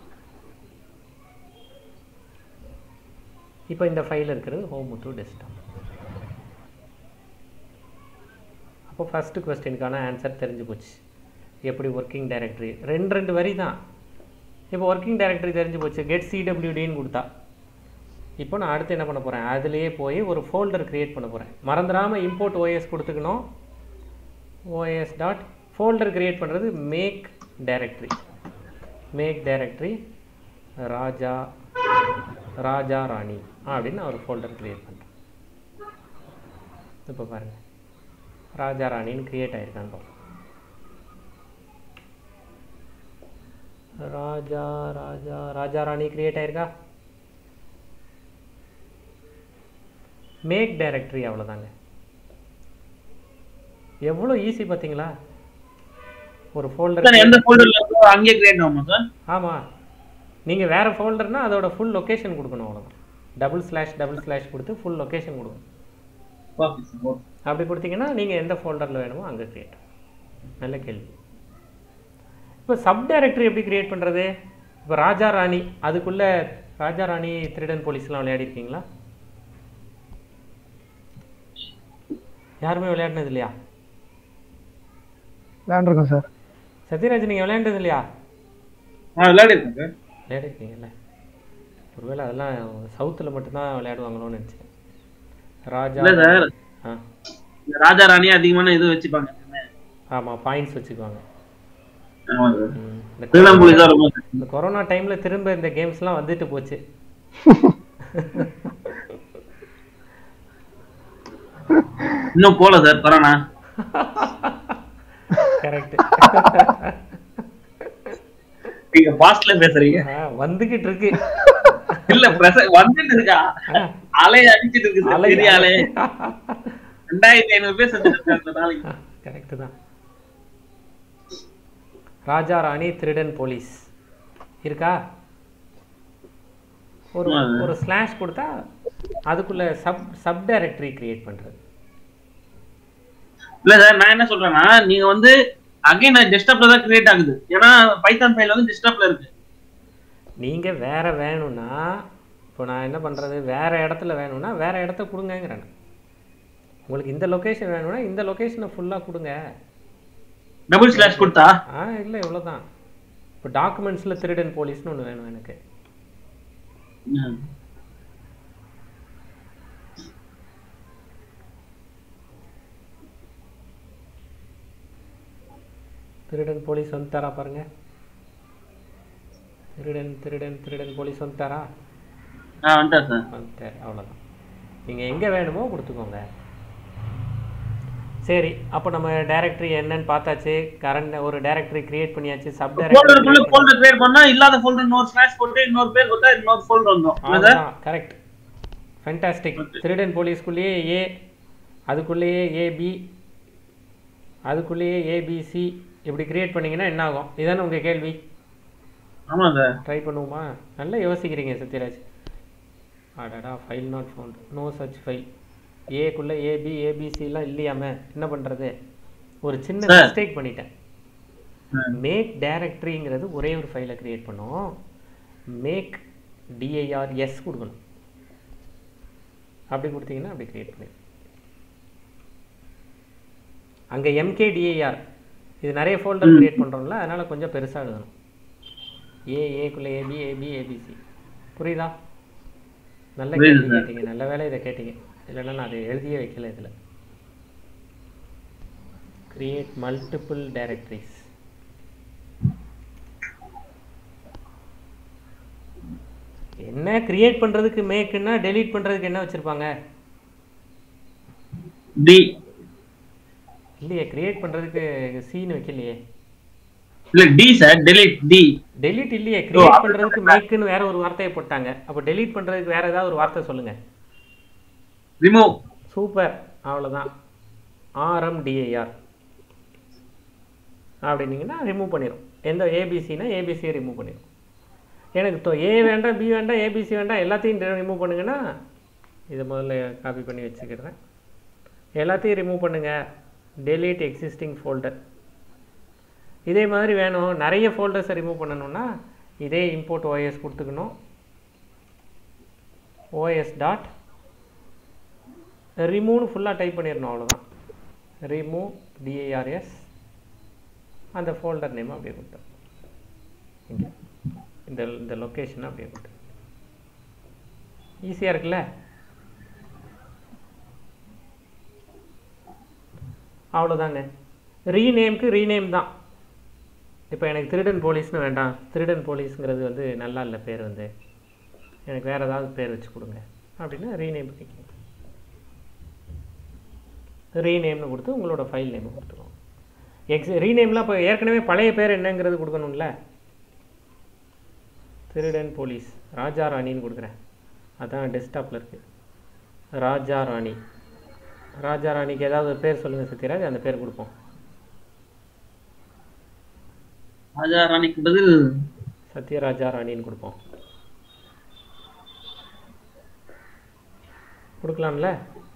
இப்போ இந்த ஃபைல் இருக்கிறது ஹோம் டு டெஸ்க்டாப் அப்போ ஃபஸ்ட்டு கொஸ்டினுக்கான ஆன்சர் தெரிஞ்சு போச்சு எப்படி ஒர்க்கிங் டைரக்டரி ரெண்டு ரெண்டு வரி தான் இப்போ ஒர்க்கிங் டைரக்டரி தெரிஞ்சு போச்சு கெட் சிடபிள்யூடின்னு கொடுத்தா இப்போ நான் அடுத்து என்ன பண்ண போகிறேன் அதுலேயே போய் ஒரு ஃபோல்டர் க்ரியேட் பண்ண போகிறேன் மறந்துடாமல் இம்போர்ட் ஓஎஸ் கொடுத்துக்கணும் ஓஎஸ் டாட் ஃபோல்டர் க்ரியேட் பண்ணுறது make directory make directory Raja Raja Rani அப்படின்னு நான் ஒரு ஃபோல்டர் க்ரியேட் பண்ணுறேன் இப்போ பாருங்கள் ராஜா ராணின்னு க்ரியேட் ஆயிருக்காங்க பாருங்க. ராஜா ராஜா ராஜா ராணி கிரியேட் ஆயிருக்கா மேக் டைரக்டரி அவ்வளோதாங்க எவ்வளோ ஈஸி பார்த்தீங்களா ஒரு சார் ஃபோல்டர் எந்த ஃபோல்டர்ல இருக்கோ அங்கேயே கிரியேட் ஆகுமா சார் ஆமாம் நீங்கள் வேறு ஃபோல்டர்னால் அதோட ஃபுல் லொக்கேஷன் கொடுக்கணும் அவ்வளோதான் டபுள் ஸ்லாஷ் டபுள் ஸ்லாஷ் கொடுத்து ஃபுல் லொக்கேஷன் கொடுக்கணும் ஓகே சார் ஓகே அப்படி கொடுத்தீங்கன்னா நீங்கள் எந்த ஃபோல்டரில் வேணுமோ அங்கே கிரியேட் நல்ல கேள்வி இப்போ சப் டைரக்டரி எப்படி கிரியேட் பண்ணுறது இப்போ ராஜா ராணி அதுக்குள்ளே ராஜா ராணி திருடன் போலீஸ்லாம் விளையாடிருக்கீங்களா யாருமே விளையாடினது இல்லையா விளையாண்டுருக்கோம் சார் சத்யராஜ் நீங்கள் விளையாண்டது இல்லையா ஆ விளையாடிருக்கேன் சார் விளையாடிருக்கீங்கல்ல ஒருவேளை அதெல்லாம் சவுத்தில் மட்டும்தான் விளையாடுவாங்களோன்னு நினச்சேன் ராஜா இல்ல சார் ஆ இந்த ராஜா ராணி அதிகமான இது வச்சுப்பாங்க ஆமாம் பாயிண்ட்ஸ் வச்சுக்குவாங்க ஆமா சார் ம். இந்த திருடம் போலீஸா இருக்கும் சார். இந்த கொரோனா டைம்ல திரும்ப இந்த கேம்ஸ்லாம் வந்துட்டு போச்சு இன்னும் போல சார் கொரோனா கரெக்ட் நீங்க பாஸ்ட்ல பேசுறீங்க வந்துகிட்டு இருக்கு இல்ல பிரச வந்துட்டு இருக்கா அலை அடிச்சிட்டு இருக்கு சார் அலை- பெரிய அலை ரெண்டாயிரத்தி ஐநூறு பேர் செஞ்சுட்டு இருக்காங்க அந்த நாளைக்கு கரெக்ட் தான் ராஜா ராணி திருடன் போலீஸ் இருக்கா ஒரு ஆ. ஒரு ஸ்லாஷ் கொடுத்தா அதுக்குள்ள சப் சப் டைரக்டரி கிரியேட் பண்றது இல்ல சார் நான் என்ன சொல்றேன்னா நீங்க வந்து அகைன் டெஸ்க்டாப்ல தான் கிரியேட் ஆகுது ஏன்னா பைத்தான் ஃபைல் வந்து டெஸ்க்டாப்ல இருக்கு நீங்க வேற வேணும்னா இப்போ நான் என்ன பண்றது வேற இடத்துல வேணும்னா வேற இடத்த கொடுங்கங்கிறேன் உங்களுக்கு இந்த லொகேஷன் வேணும்னா இந்த லொகேஷனை ஃபுல்லா கொடுங்க டபுள் ஸ்லாஷ் கொடுத்தா ஆ இல்லை இவ்வளோதான் இப்போ டாக்குமெண்ட்ஸில் திருடன் போலீஸ்னு ஒன்று வேணும் எனக்கு ம். திருடன் போலீஸ் வந்துட்டாரா பாருங்க திருடன் திருடன் திருடன் போலீஸ் வந்துட்டாரா ஆ வந்துட்டா சார் வந்துட்டார் அவ்வளோதான் நீங்கள் எங்கே வேணுமோ கொடுத்துக்கோங்க சரி அப்போ நம்ம டைரக்டரி என்னன்னு பார்த்தாச்சு கரண்ட் ஒரு டைரக்டரி கிரியேட் பண்ணியாச்சு சப் ஃபோல்டருக்குள்ள டைரக்டரி ஃபோல்டர் கிரியேட் பண்ணா இல்லாத ஃபோல்டர் இன்னொரு ஸ்லாஷ் போட்டு இன்னொரு பேர் கொடுத்தா இன்னொரு ஃபோல்டர் வந்தோம் இல்ல சார் கரெக்ட் ஃபென்டாஸ்டிக் திருடன் போலீஸ்குள்ளேயே ஏ அதுக்குள்ளேயே ஏபி அதுக்குள்ளேயே ஏபிசி இப்படி கிரியேட் பண்ணீங்கன்னா என்ன ஆகும் இதானே உங்கள் கேள்வி ஆமா சார் ட்ரை பண்ணுவோமா நல்லா யோசிக்கிறீங்க சத்யராஜ் அடடா file not found no such file ஏக்குள்ளே ஏபி ஏபிசிலாம் இல்லையாமே என்ன பண்ணுறது ஒரு சின்ன Sir. மிஸ்டேக் பண்ணிட்டேன் மேக் டைரக்டரிங்கிறது ஒரே ஒரு ஃபைலை கிரியேட் பண்ணும் மேக் டிஐஆர் எஸ் கொடுக்கணும் அப்படி கொடுத்தீங்கன்னா அப்படி கிரியேட் பண்ணிடும் அங்கே எம்கேடிஏஆர் இது நிறைய ஃபோல்டர் கிரியேட் பண்ணுறோம்ல அதனால் கொஞ்சம் பெருசாக எழுதணும் ஏ ஏக்குள்ளே ஏபி ஏபி ஏபிசி புரியுதா நல்ல புரியுது கேள்வி sir. கேட்டீங்க நல்ல வேலை இதை கேட்டீங்க இல்லைன்னா நான் அதை எழுதியே வைக்கல இதில் கிரியேட் மல்டிபிள் டைரக்டரிஸ் என்ன கிரியேட் பண்ணுறதுக்கு மேக்குன்னா டெலீட் பண்ணுறதுக்கு என்ன வச்சுருப்பாங்க டி இல்லையே கிரியேட் பண்ணுறதுக்கு சீன் வைக்கலையே இல்ல D sir delete D delete இல்லையே கிரியேட் பண்ணுறதுக்கு மேக்குன்னு வேற ஒரு வார்த்தையை போட்டாங்க அப்போ டெலீட் பண்ணுறதுக்கு வேற ஏதாவது ஒரு வார்த்தை சொல்லுங்கள் ரிமூவ் சூப்பர் அவ்வளோதான் ஆர்எம்டிஏஆர் அப்படின்னீங்கன்னா ரிமூவ் பண்ணிடும் எந்த ஏபிசினா ஏபிசியை ரிமூவ் பண்ணிடும் எனக்கு இப்போ ஏ வேண்டாம் பி வேண்டாம் ஏபிசி வேண்டாம் எல்லாத்தையும் ரிமூவ் பண்ணுங்கன்னா இதை முதல்ல காப்பி பண்ணி வச்சுக்கிறேன் எல்லாத்தையும் ரிமூவ் பண்ணுங்க delete எக்ஸிஸ்டிங் ஃபோல்டர் இதே மாதிரி வேணும் நிறைய ஃபோல்டர்ஸை ரிமூவ் பண்ணணும்னா இதே இம்போர்ட் ஓஎஸ் கொடுத்துக்கணும் ஓஎஸ் டாட் ரிமூவ்னு ஃபுல்லாக டைப் பண்ணிடணும் அவ்வளோதான் ரிமூவ் டிஏஆர்எஸ் அந்த ஃபோல்டர் நேம் அப்படியே கொடுத்தோம் இங்கே இந்த இந்த லொக்கேஷனை அப்படியே கொடுத்து ஈஸியாக இருக்குல்ல அவ்வளோதாங்க ரீநேம்க்கு ரீநேம் தான் இப்போ எனக்கு திருடன் போலீஸ்னு வேண்டாம் திருடன் போலீஸுங்கிறது வந்து நல்லா இல்லை பேர் வந்து எனக்கு வேறு ஏதாவது பேர் வச்சு கொடுங்க அப்படின்னா ரீநேம் பண்ணிக்கோங்க ரீநேம்னு கொடுத்து உங்களோட ஃபைல் நேம் கொடுத்துருவோம் எக்ஸ் ரீநேம்லாம் இப்போ ஏற்கனவே பழைய பேர் என்னங்கிறது கொடுக்கணும்ல திருடன் போலீஸ் ராஜா ராணின்னு கொடுக்குறேன் அதான் டெஸ்க்டாப்பில் இருக்குது ராஜா ராணி ராஜா ராணிக்கு ஏதாவது ஒரு பேர் சொல்லுங்கள் சத்யராஜ் அந்த பேர் கொடுப்போம் ராஜா ராணிக்கு பதில் சத்யராஜா ராணின்னு கொடுப்போம் கொடுக்கலாம்ல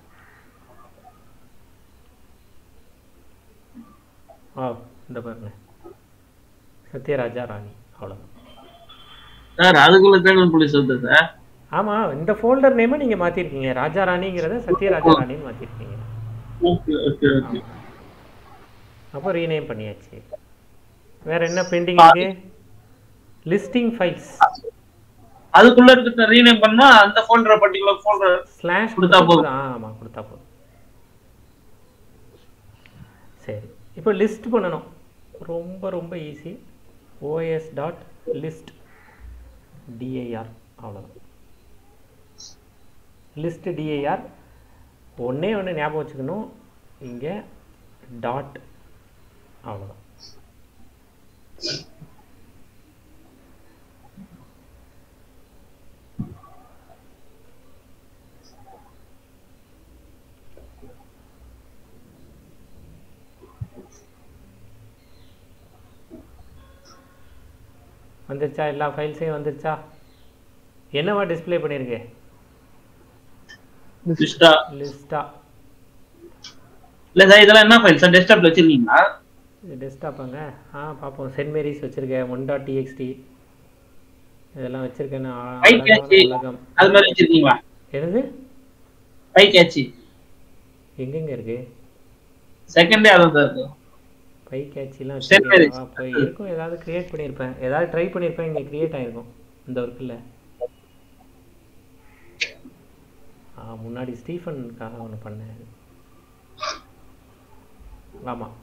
ஆ இந்த பாருங்க சத்யராஜா ராணி அவ்வளோதான் சார் அதுக்குள்ள தேர்தல் போலீஸ் வருது சார் ஆமாம் இந்த ஃபோல்டர் நேமை நீங்கள் மாற்றிருக்கீங்க ராஜா ராணிங்கிறத சத்யராஜா ராணின்னு மாற்றிருக்கீங்க ஓகே ஓகே ஓகே அப்போ ரீநேம் பண்ணியாச்சு வேற என்ன பெண்டிங் இருக்கு லிஸ்டிங் ஃபைல்ஸ் அதுக்குள்ள இருக்கிற ரீநேம் பண்ணா அந்த ஃபோல்டர் பர்டிகுலர் ஃபோல்டர் ஸ்லாஷ் கொடுத்தா போதும். ஆமாம் கொடுத்தா போதும் சரி இப்போ லிஸ்ட் பண்ணணும் ரொம்ப ரொம்ப easy OS dot list DIR அவ்வளோதான் லிஸ்ட் டிஐஆர் ஒன்றே ஒன்று ஞாபகம் வச்சுக்கணும் இங்கே டாட் அவ்வளோதான் வந்துருச்சா எல்லா ஃபைல்ஸையும் வந்துருச்சா என்னவா டிஸ்ப்ளே பண்ணியிருக்கு லிஸ்டா லிஸ்ட்டா இல்ல சார் இதெல்லாம் என்ன ஃபைல் சார் டெஸ்க்டாப்ல வச்சிருக்கீங்களா இது டெஸ்க்டாப்பாங்க ஆ பார்ப்போம் சென்ட் மேரிஸ் வச்சுருக்கேன் ஒன் டாட் டிஎக்ஸ்டி இதெல்லாம் வச்சுருக்கேன் File cache. உலகம் அது மாதிரி வச்சிருக்கீங்களா என்னது ஃபை கேட்சி எங்கெங்க இருக்கு செகண்டே அதான் சார் இருக்கு பை கேட்சிலாம் Saint Mary's. வச்சுருக்கேன் போய் இருக்கும் ஏதாவது கிரியேட் பண்ணியிருப்பேன் ஏதாவது ட்ரை பண்ணியிருப்பேன் இங்கே கிரியேட் ஆகிருக்கும் இந்த ஒர்க்கில் ஆ முன்னாடி ஸ்டீஃபனுக்காக ஒன்று பண்ணேன் ஆமாம்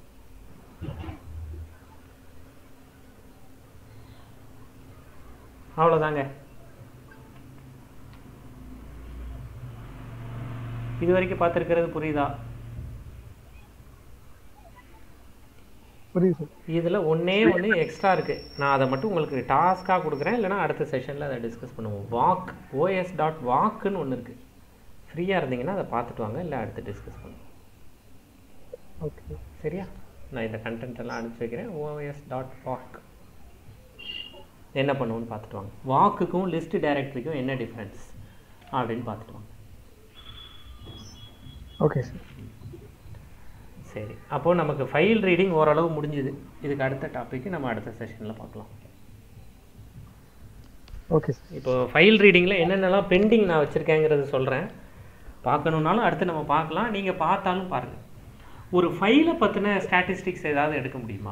அவ்வளோதாங்க இது வரைக்கும் பார்த்துருக்கிறது புரியுதா புரியுது சார் இதில் ஒன்றே ஒன்று எக்ஸ்ட்ரா இருக்குது நான் அதை மட்டும் உங்களுக்கு டாஸ்க்காக கொடுக்குறேன் இல்லைனா அடுத்த செஷனில் அதை டிஸ்கஸ் பண்ணுவோம் வாக் ஓஎஸ் டாட் வாக்குன்னு ஒன்று இருக்குது ஃப்ரீயாக இருந்தீங்கன்னா அதை பார்த்துட்டு வாங்க இல்லை அடுத்து டிஸ்கஸ் பண்ணுவோம் ஓகே சரியா நான் இந்த கண்டென்ட் எல்லாம் அனுப்பிச்சி வைக்கிறேன் ஓஎஸ் டாட் வாக் என்ன பண்ணுவோன்னு பார்த்துட்டு வாங்க வாக்குக்கும் லிஸ்ட் டைரக்டரிக்கும் என்ன டிஃப்ரென்ஸ் அப்படின்னு பார்த்துட்டு வாங்க ஓகே சார் சரி அப்போது நமக்கு ஃபைல் ரீடிங் ஓரளவு முடிஞ்சுது இதுக்கு அடுத்த டாபிக் நம்ம அடுத்த செஷனில் பார்க்கலாம் ஓகே சார் இப்போ ஃபைல் ரீடிங்கில் என்னென்னலாம் பெண்டிங் நான் வச்சுருக்கேங்கிறது சொல்கிறேன் பார்க்கணுன்னாலும் அடுத்து நம்ம பார்க்கலாம் நீங்கள் பார்த்தாலும் பாருங்கள் ஒரு ஃபைலை பற்றின ஸ்டாட்டிஸ்டிக்ஸ் ஏதாவது எடுக்க முடியுமா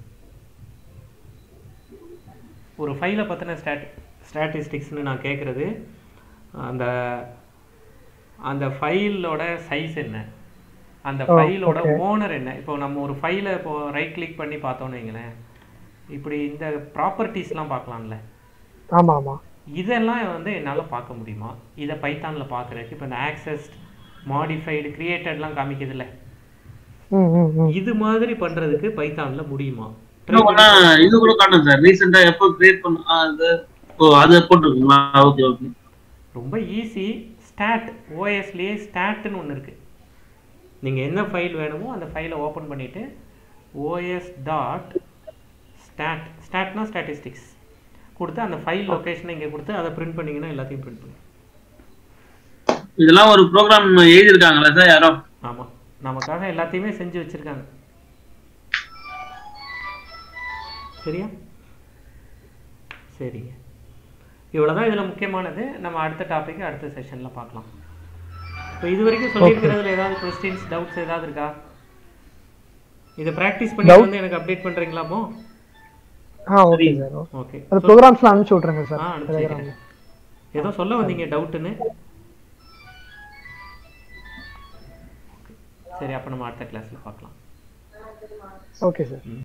ஒரு ஃபைலை பற்றின ஸ்டாட் ஸ்டாட்டிஸ்டிக்ஸ்னு நான் கேட்குறது அந்த அந்த ஃபைலோட சைஸ் என்ன அந்த ஓ, ஃபைலோட okay. ஓனர் என்ன இப்போ நம்ம ஒரு ஃபைலை இப்போ ரைட் கிளிக் பண்ணி பார்த்தோன்னு வைங்களேன் இப்படி இந்த ப்ராப்பர்ட்டிஸ்லாம் பார்க்கலாம்ல ஆமா ஆமா இதெல்லாம் வந்து என்னால் பார்க்க முடியுமா இதை பைத்தானில் பார்க்குறதுக்கு இப்போ இந்த ஆக்சஸ் மாடிஃபைடு கிரியேட்டட்லாம் காமிக்குதுல்ல ம் ம் ம் இது மாதிரி பண்ணுறதுக்கு பைத்தானில் முடியுமா இன்னும் கூட இது கூட காட்டும் சார் ரீசெண்டா எப்போ கிரியேட் பண்ண ஆ, அது ஓ அது போட்டிருக்குங்களா ஓகே ஓகே ரொம்ப ஈஸி ஸ்டாட் ஓஎஸ்லேயே ஸ்டாட்னு ஒன்று இருக்குது நீங்கள் என்ன ஃபைல் வேணுமோ அந்த ஃபைலை ஓப்பன் பண்ணிவிட்டு ஓஎஸ் டாட் ஸ்டாட் ஸ்டாட்னா ஸ்டாட்டிஸ்டிக்ஸ் கொடுத்து அந்த ஃபைல் லொக்கேஷனை இங்கே கொடுத்து அதை பிரிண்ட் பண்ணிங்கன்னா எல்லாத்தையும் பிரிண்ட் பண்ணி இதெல்லாம் ஒரு ப்ரோக்ராம் எழுதியிருக்காங்களா சார் யாரோ ஆமாம் நமக்காக எல்லாத்தையுமே செஞ்சு வச்சுருக்காங்க சரியா சரிங்க இவ்வளோதான் இதில் முக்கியமானது நம்ம அடுத்த டாபிக் அடுத்த செஷனில் பார்க்கலாம் இப்போ இது வரைக்கும் சொல்லியிருக்கிறதுல ஏதாவது கொஸ்டின்ஸ் டவுட்ஸ் ஏதாவது இருக்கா இதை ப்ராக்டிஸ் பண்ணி Doubt? வந்து எனக்கு அப்டேட் பண்ணுறீங்களா அப்போ ஆ ஓகே சார் ஓகே அந்த ப்ரோக்ராம்ஸ்லாம் அனுப்பிச்சு விட்ருங்க ஆ சார் அனுப்பிச்சு வைக்கிறேன் ஏதோ சொல்ல வந்தீங்க டவுட்டுன்னு சரி அப்போ நம்ம அடுத்த கிளாஸில் பார்க்கலாம் ஓகே சார்